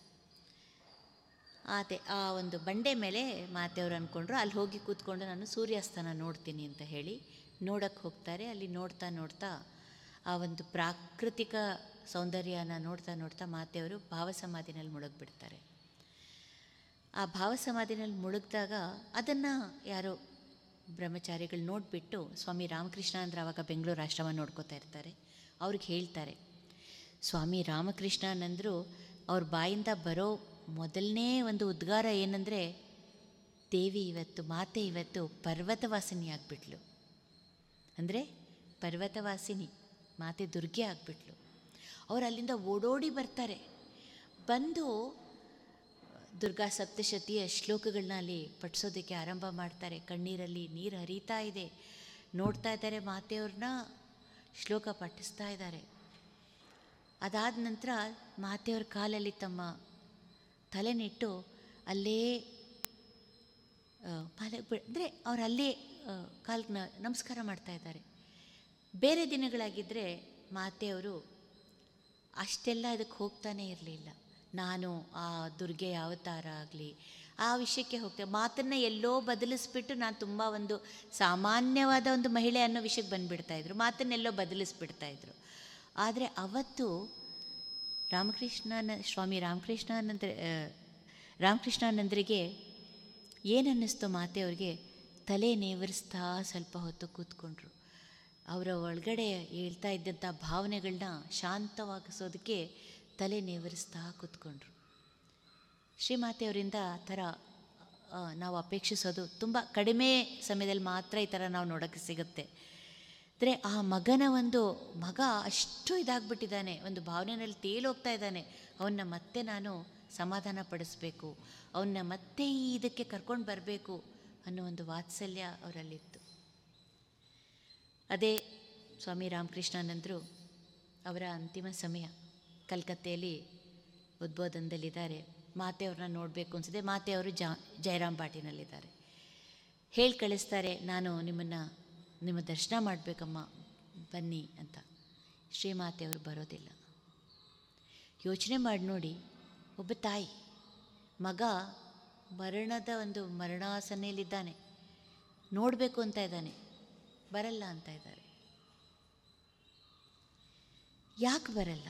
ಆತೆ ಆ ಒಂದು ಬಂಡೆ ಮೇಲೆ ಮಾತೆಯವರು ಅಂದ್ಕೊಂಡ್ರು ಅಲ್ಲಿ ಹೋಗಿ ಕೂತ್ಕೊಂಡು ನಾನು ಸೂರ್ಯಾಸ್ತನ ನೋಡ್ತೀನಿ ಅಂತ ಹೇಳಿ ನೋಡೋಕ್ಕೆ ಹೋಗ್ತಾರೆ ಅಲ್ಲಿ ನೋಡ್ತಾ ನೋಡ್ತಾ ಆ ಒಂದು ಪ್ರಾಕೃತಿಕ ಸೌಂದರ್ಯನ ನೋಡ್ತಾ ನೋಡ್ತಾ ಮಾತೆಯವರು ಭಾವಸಮಾಧಿನಲ್ಲಿ ಮುಳುಗ್ಬಿಡ್ತಾರೆ ಆ ಭಾವಸಮಾಧಿನಲ್ಲಿ ಮುಳುಗಿದಾಗ ಅದನ್ನು ಯಾರೋ ಬ್ರಹ್ಮಚಾರಿಗಳು ನೋಡಿಬಿಟ್ಟು ಸ್ವಾಮಿ ರಾಮಕೃಷ್ಣ ಅಂದ್ರೆ ಆವಾಗ ಬೆಂಗಳೂರು ಆಶ್ರಮ ನೋಡ್ಕೋತಾ ಇರ್ತಾರೆ ಅವ್ರಿಗೆ ಹೇಳ್ತಾರೆ ಸ್ವಾಮಿ ರಾಮಕೃಷ್ಣನಂದರು ಅವ್ರ ಬಾಯಿಂದ ಬರೋ ಮೊದಲನೇ ಒಂದು ಉದ್ಗಾರ ಏನಂದರೆ ದೇವಿ ಇವತ್ತು ಮಾತೆ ಇವತ್ತು ಪರ್ವತವಾಸಿನಿ ಆಗಿಬಿಟ್ಲು ಅಂದರೆ ಪರ್ವತವಾಸಿನಿ ಮಾತೆ ದುರ್ಗೆ ಆಗಿಬಿಟ್ಲು ಅವ್ರು ಅಲ್ಲಿಂದ ಓಡೋಡಿ ಬರ್ತಾರೆ ಬಂದು ದುರ್ಗಾ ಸಪ್ತಶತಿಯ ಶ್ಲೋಕಗಳನ್ನ ಅಲ್ಲಿ ಪಠಿಸೋದಕ್ಕೆ ಆರಂಭ ಮಾಡ್ತಾರೆ ಕಣ್ಣೀರಲ್ಲಿ ನೀರು ಹರಿತಾ ಇದೆ ನೋಡ್ತಾ ಇದ್ದಾರೆ ಮಾತೆಯವ್ರನ್ನ ಶ್ಲೋಕ ಪಠಿಸ್ತಾ ಇದ್ದಾರೆ ಅದಾದ ನಂತರ ಮಾತೆಯವ್ರ ಕಾಲಲ್ಲಿ ತಮ್ಮ ತಲೆನಿಟ್ಟು ಅಲ್ಲೇ ಮಾಲೆ ಅಂದರೆ ಅವ್ರು ಅಲ್ಲೇ ಕಾಲ್ನ ನಮಸ್ಕಾರ ಮಾಡ್ತಾ ಇದ್ದಾರೆ ಬೇರೆ ದಿನಗಳಾಗಿದ್ದರೆ ಮಾತೆಯವರು ಅಷ್ಟೆಲ್ಲ ಅದಕ್ಕೆ ಹೋಗ್ತಾನೇ ಇರಲಿಲ್ಲ ನಾನು ಆ ದುರ್ಗೆಯ ಅವತಾರ ಆಗಲಿ ಆ ವಿಷಯಕ್ಕೆ ಹೋಗ್ತೇವೆ ಮಾತನ್ನು ಎಲ್ಲೋ ಬದಲಿಸ್ಬಿಟ್ಟು ನಾನು ತುಂಬ ಒಂದು ಸಾಮಾನ್ಯವಾದ ಒಂದು ಮಹಿಳೆ ಅನ್ನೋ ವಿಷಯಕ್ಕೆ ಬಂದುಬಿಡ್ತಾಯಿದ್ರು ಮಾತನ್ನೆಲ್ಲೋ ಬದಲಿಸ್ಬಿಡ್ತಾಯಿದ್ರು ಆದರೆ ಅವತ್ತು ರಾಮಕೃಷ್ಣನ ಸ್ವಾಮಿ ರಾಮಕೃಷ್ಣಾನಂದ ರಾಮಕೃಷ್ಣಾನಂದರಿಗೆ ಏನನ್ನಿಸ್ತು ಮಾತೆಯವ್ರಿಗೆ ತಲೆ ನೇವರಿಸ್ತಾ ಸ್ವಲ್ಪ ಹೊತ್ತು ಕೂತ್ಕೊಂಡ್ರು ಅವರ ಒಳಗಡೆ ಹೇಳ್ತಾ ಇದ್ದಂಥ ಭಾವನೆಗಳನ್ನ ಶಾಂತವಾಗಿಸೋದಕ್ಕೆ ತಲೆ ನೇವರಿಸ್ತಾ ಕೂತ್ಕೊಂಡ್ರು ಶ್ರೀಮಾತೆಯವರಿಂದ ಆ ಥರ ನಾವು ಅಪೇಕ್ಷಿಸೋದು ತುಂಬ ಕಡಿಮೆ ಸಮಯದಲ್ಲಿ ಮಾತ್ರ ಈ ಥರ ನಾವು ನೋಡೋಕ್ಕೆ ಸಿಗುತ್ತೆ ಅಂದರೆ ಆ ಮಗನ ಒಂದು ಮಗ ಅಷ್ಟು ಇದಾಗ್ಬಿಟ್ಟಿದ್ದಾನೆ ಒಂದು ಭಾವನೆಯಲ್ಲಿ ತೇಲೋಗ್ತಾ ಇದ್ದಾನೆ ಅವನ್ನ ಮತ್ತೆ ನಾನು ಸಮಾಧಾನ ಪಡಿಸ್ಬೇಕು ಅವನ್ನ ಮತ್ತೆ ಈ ಇದಕ್ಕೆ ಕರ್ಕೊಂಡು ಬರಬೇಕು ಅನ್ನೋ ಒಂದು ವಾತ್ಸಲ್ಯ ಅವರಲ್ಲಿತ್ತು ಅದೇ ಸ್ವಾಮಿ ರಾಮಕೃಷ್ಣಾನಂದರು ಅವರ ಅಂತಿಮ ಸಮಯ ಕಲ್ಕತ್ತೆಯಲ್ಲಿ ಉದ್ಬೋಧನದಲ್ಲಿದ್ದಾರೆ ಮಾತೆಯವ್ರನ್ನ ನೋಡಬೇಕು ಅನಿಸಿದೆ ಮಾತೆಯವರು ಜಾ ಜಯರಾಮ್ ಬಾಟಿನಲ್ಲಿದ್ದಾರೆ ಹೇಳಿ ಕಳಿಸ್ತಾರೆ ನಾನು ನಿಮ್ಮನ್ನು ನಿಮ್ಮ ದರ್ಶನ ಮಾಡಬೇಕಮ್ಮ ಬನ್ನಿ ಅಂತ ಶ್ರೀಮಾತೆಯವರು ಬರೋದಿಲ್ಲ ಯೋಚನೆ ಮಾಡಿ ನೋಡಿ ಒಬ್ಬ ತಾಯಿ ಮಗ ಮರಣದ ಒಂದು ಮರಣಾಸನೆಯಲ್ಲಿದ್ದಾನೆ ನೋಡಬೇಕು ಅಂತ ಇದ್ದಾನೆ ಬರಲ್ಲ ಅಂತ ಇದ್ದಾರೆ ಯಾಕೆ ಬರಲ್ಲ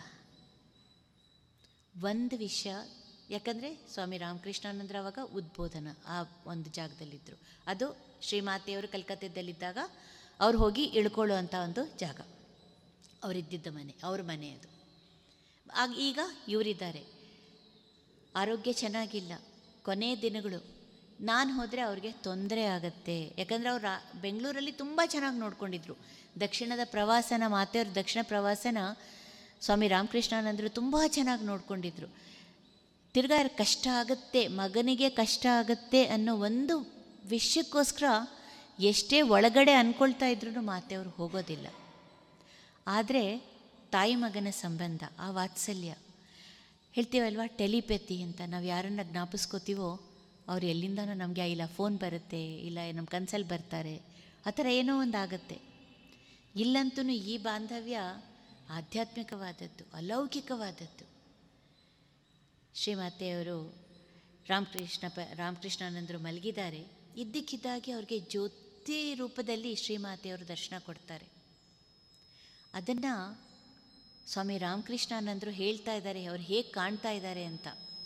ಒಂದು ವಿಷಯ ಯಾಕಂದರೆ ಸ್ವಾಮಿ ರಾಮಕೃಷ್ಣಾನಂದ್ರ ಅವಾಗ ಉದ್ಬೋಧನ ಆ ಒಂದು ಜಾಗದಲ್ಲಿದ್ದರು ಅದು ಶ್ರೀಮಾತೆಯವರು ಕಲ್ಕತ್ತೆದಲ್ಲಿದ್ದಾಗ ಅವ್ರು ಹೋಗಿ ಇಳ್ಕೊಳ್ಳುವಂಥ ಒಂದು ಜಾಗ ಅವರಿದ್ದಿದ್ದ ಮನೆ ಅವ್ರ ಮನೆ ಅದು ಆಗ ಈಗ ಇವರಿದ್ದಾರೆ ಆರೋಗ್ಯ ಚೆನ್ನಾಗಿಲ್ಲ ಕೊನೆ ದಿನಗಳು ನಾನು ಹೋದರೆ ಅವ್ರಿಗೆ ತೊಂದರೆ ಆಗತ್ತೆ ಯಾಕಂದರೆ ಅವ್ರು ರಾ ಬೆಂಗಳೂರಲ್ಲಿ ತುಂಬ ಚೆನ್ನಾಗಿ ನೋಡ್ಕೊಂಡಿದ್ರು ದಕ್ಷಿಣದ ಪ್ರವಾಸನ ಮಾತೆಯವ್ರ ದಕ್ಷಿಣ ಪ್ರವಾಸನ ಸ್ವಾಮಿ ರಾಮಕೃಷ್ಣಾನಂದರು ತುಂಬ ಚೆನ್ನಾಗಿ ನೋಡ್ಕೊಂಡಿದ್ರು ತಿರ್ಗಾ ಕಷ್ಟ ಆಗುತ್ತೆ ಮಗನಿಗೆ ಕಷ್ಟ ಆಗುತ್ತೆ ಅನ್ನೋ ಒಂದು ವಿಷಯಕ್ಕೋಸ್ಕರ ಎಷ್ಟೇ ಒಳಗಡೆ ಅಂದ್ಕೊಳ್ತಾ ಇದ್ರೂ ಮಾತೆಯವರು ಹೋಗೋದಿಲ್ಲ ಆದರೆ ತಾಯಿ ಮಗನ ಸಂಬಂಧ ಆ ವಾತ್ಸಲ್ಯ ಹೇಳ್ತೀವಲ್ವ ಟೆಲಿಪೆತಿ ಅಂತ ನಾವು ಯಾರನ್ನ ಜ್ಞಾಪಿಸ್ಕೋತೀವೋ ಅವ್ರು ಎಲ್ಲಿಂದನೋ ನಮಗೆ ಇಲ್ಲ ಫೋನ್ ಬರುತ್ತೆ ಇಲ್ಲ ನಮ್ಮ ಕನ್ಸಲ್ಲಿ ಬರ್ತಾರೆ ಆ ಥರ ಏನೋ ಒಂದು ಆಗುತ್ತೆ ಇಲ್ಲಂತೂ ಈ ಬಾಂಧವ್ಯ ಆಧ್ಯಾತ್ಮಿಕವಾದದ್ದು ಅಲೌಕಿಕವಾದದ್ದು ಶ್ರೀಮಾತೆಯವರು ರಾಮಕೃಷ್ಣ ಪ ರಾಮಕೃಷ್ಣಾನಂದರು ಮಲಗಿದ್ದಾರೆ ಇದ್ದಕ್ಕಿದ್ದಾಗೆ ಅವ್ರಿಗೆ ಜ್ಯೋತಿ ರೂಪದಲ್ಲಿ ಶ್ರೀಮಾತೆಯವರು ದರ್ಶನ ಕೊಡ್ತಾರೆ ಅದನ್ನು ಸ್ವಾಮಿ ರಾಮಕೃಷ್ಣಾನಂದರು ಹೇಳ್ತಾ ಇದ್ದಾರೆ ಅವ್ರು ಹೇಗೆ ಕಾಣ್ತಾ ಇದ್ದಾರೆ ಅಂತ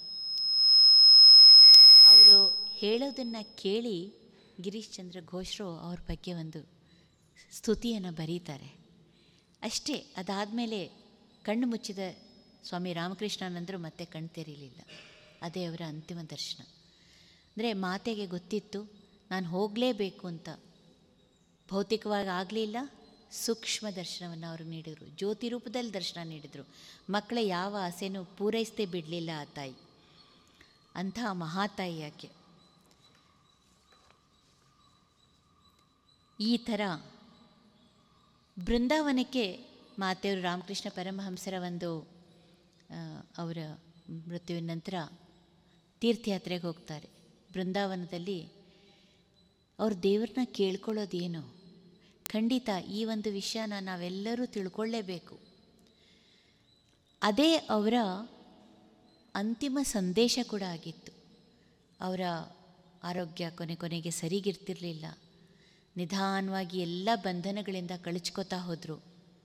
ಅವರು ಹೇಳೋದನ್ನು ಕೇಳಿ ಗಿರೀಶ್ ಚಂದ್ರ ಘೋಷ್ರು ಅವ್ರ ಬಗ್ಗೆ ಒಂದು ಸ್ತುತಿಯನ್ನು ಬರೀತಾರೆ ಅಷ್ಟೇ ಅದಾದಮೇಲೆ ಕಣ್ಣು ಮುಚ್ಚಿದ ಸ್ವಾಮಿ ರಾಮಕೃಷ್ಣಾನಂದರು ಮತ್ತೆ ಕಣ್ ತೆರೀಲಿಲ್ಲ ಅದೇ ಅವರ ಅಂತಿಮ ದರ್ಶನ ಅಂದರೆ ಮಾತೆಗೆ ಗೊತ್ತಿತ್ತು ನಾನು ಹೋಗಲೇಬೇಕು ಅಂತ ಭೌತಿಕವಾಗಿ ಆಗಲಿಲ್ಲ ಸೂಕ್ಷ್ಮ ದರ್ಶನವನ್ನು ಅವರು ನೀಡಿದರು ಜ್ಯೋತಿ ರೂಪದಲ್ಲಿ ದರ್ಶನ ನೀಡಿದರು ಮಕ್ಕಳ ಯಾವ ಆಸೆನೂ ಪೂರೈಸದೆ ಬಿಡಲಿಲ್ಲ ಆ ತಾಯಿ ಅಂತಹ ಮಹಾತಾಯಿ ಯಾಕೆ ಈ ಥರ ಬೃಂದಾವನಕ್ಕೆ ಮಾತೆಯವರು ರಾಮಕೃಷ್ಣ ಪರಮಹಂಸರ ಒಂದು ಅವರ ಮೃತ್ಯುವಿನ ನಂತರ ತೀರ್ಥಯಾತ್ರೆಗೆ ಹೋಗ್ತಾರೆ ಬೃಂದಾವನದಲ್ಲಿ ಅವ್ರು ದೇವ್ರನ್ನ ಕೇಳ್ಕೊಳ್ಳೋದೇನು ಖಂಡಿತ ಈ ಒಂದು ವಿಷಯನ ನಾವೆಲ್ಲರೂ ತಿಳ್ಕೊಳ್ಳೇಬೇಕು ಅದೇ ಅವರ ಅಂತಿಮ ಸಂದೇಶ ಕೂಡ ಆಗಿತ್ತು ಅವರ ಆರೋಗ್ಯ ಕೊನೆ ಕೊನೆಗೆ ಸರಿಗಿರ್ತಿರಲಿಲ್ಲ ನಿಧಾನವಾಗಿ ಎಲ್ಲ ಬಂಧನಗಳಿಂದ ಕಳಚ್ಕೋತಾ ಹೋದರು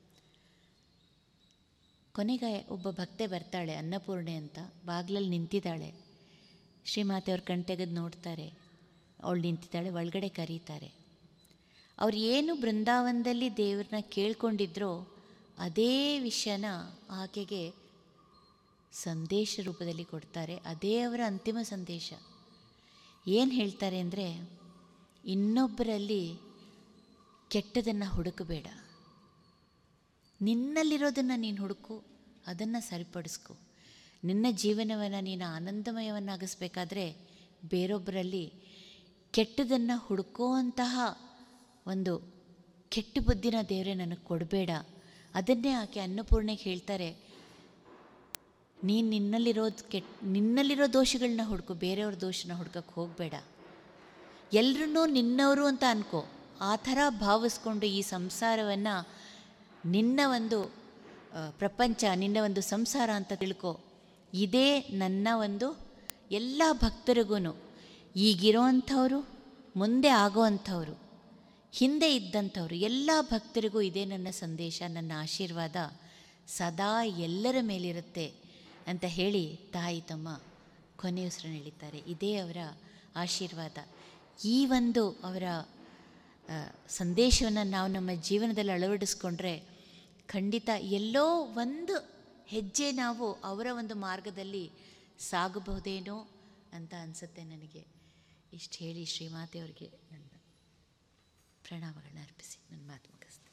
ಕೊನೆಗೆ ಒಬ್ಬ ಭಕ್ತೆ ಬರ್ತಾಳೆ ಅನ್ನಪೂರ್ಣೆ ಅಂತ ಬಾಗಿಲಲ್ಲಿ ನಿಂತಿದ್ದಾಳೆ ಶ್ರೀಮಾತೆಯವ್ರ ಕಣ್ ತೆಗೆದು ನೋಡ್ತಾರೆ ಅವಳು ನಿಂತಿದ್ದಾಳೆ ಒಳಗಡೆ ಕರೀತಾರೆ ಅವ್ರು ಏನು ಬೃಂದಾವನದಲ್ಲಿ ದೇವ್ರನ್ನ ಕೇಳ್ಕೊಂಡಿದ್ರೋ ಅದೇ ವಿಷಯನ ಆಕೆಗೆ ಸಂದೇಶ ರೂಪದಲ್ಲಿ ಕೊಡ್ತಾರೆ ಅದೇ ಅವರ ಅಂತಿಮ ಸಂದೇಶ ಏನು ಹೇಳ್ತಾರೆ ಅಂದರೆ ಇನ್ನೊಬ್ಬರಲ್ಲಿ ಕೆಟ್ಟದನ್ನು ಹುಡುಕಬೇಡ ನಿನ್ನಲ್ಲಿರೋದನ್ನು ನೀನು ಹುಡುಕು ಅದನ್ನು ಸರಿಪಡಿಸ್ಕೊ ನಿನ್ನ ಜೀವನವನ್ನು ನೀನು ಆನಂದಮಯವನ್ನಾಗಿಸ್ಬೇಕಾದ್ರೆ ಬೇರೊಬ್ಬರಲ್ಲಿ ಕೆಟ್ಟದನ್ನು ಹುಡುಕುವಂತಹ ಒಂದು ಕೆಟ್ಟ ಬುದ್ಧಿನ ದೇವರೇ ನನಗೆ ಕೊಡಬೇಡ ಅದನ್ನೇ ಆಕೆ ಅನ್ನಪೂರ್ಣೆಗೆ ಹೇಳ್ತಾರೆ ನೀನು ನಿನ್ನಲ್ಲಿರೋದು ಕೆಟ್ಟ ನಿನ್ನಲ್ಲಿರೋ ದೋಷಗಳನ್ನ ಹುಡುಕು ಬೇರೆಯವ್ರ ದೋಷನ ಹುಡ್ಕಕ್ಕೆ ಹೋಗಬೇಡ ಎಲ್ಲರನ್ನೂ ನಿನ್ನವರು ಅಂತ ಅನ್ಕೋ ಆ ಥರ ಭಾವಿಸ್ಕೊಂಡು ಈ ಸಂಸಾರವನ್ನು ನಿನ್ನ ಒಂದು ಆ, ಪ್ರಪಂಚ ನಿನ್ನ ಒಂದು ಸಂಸಾರ ಅಂತ ತಿಳ್ಕೊ ಇದೇ ನನ್ನ ಒಂದು ಎಲ್ಲ ಭಕ್ತರಿಗೂ ಈಗಿರೋವಂಥವ್ರು ಮುಂದೆ ಆಗೋವಂಥವ್ರು ಹಿಂದೆ ಇದ್ದಂಥವ್ರು ಎಲ್ಲ ಭಕ್ತರಿಗೂ ಇದೇ ನನ್ನ ಸಂದೇಶ ನನ್ನ ಆಶೀರ್ವಾದ ಸದಾ ಎಲ್ಲರ ಮೇಲಿರುತ್ತೆ ಅಂತ ಹೇಳಿ ತಾಯಿ ತಮ್ಮ ಕೊನೆಯುಸಿರನ್ನು ಎಳಿತಾರೆ ಇದೇ ಅವರ ಆಶೀರ್ವಾದ ಈ ಒಂದು ಅವರ ಆ, ಸಂದೇಶವನ್ನು ನಾವು ನಮ್ಮ ಜೀವನದಲ್ಲಿ ಅಳವಡಿಸ್ಕೊಂಡ್ರೆ ಖಂಡಿತ ಎಲ್ಲೋ ಒಂದು ಹೆಜ್ಜೆ ನಾವು ಅವರ ಒಂದು ಮಾರ್ಗದಲ್ಲಿ ಸಾಗಬಹುದೇನೋ ಅಂತ ಅನಿಸುತ್ತೆ ನನಗೆ ಇಷ್ಟು ಹೇಳಿ ಶ್ರೀಮಾತೆಯವ್ರಿಗೆ ನನ್ನ ಪ್ರಣಾಮಗಳನ್ನ ಅರ್ಪಿಸಿ ನನ್ನ ಮಾತು ಮುಗಿಸ್ತೀನಿ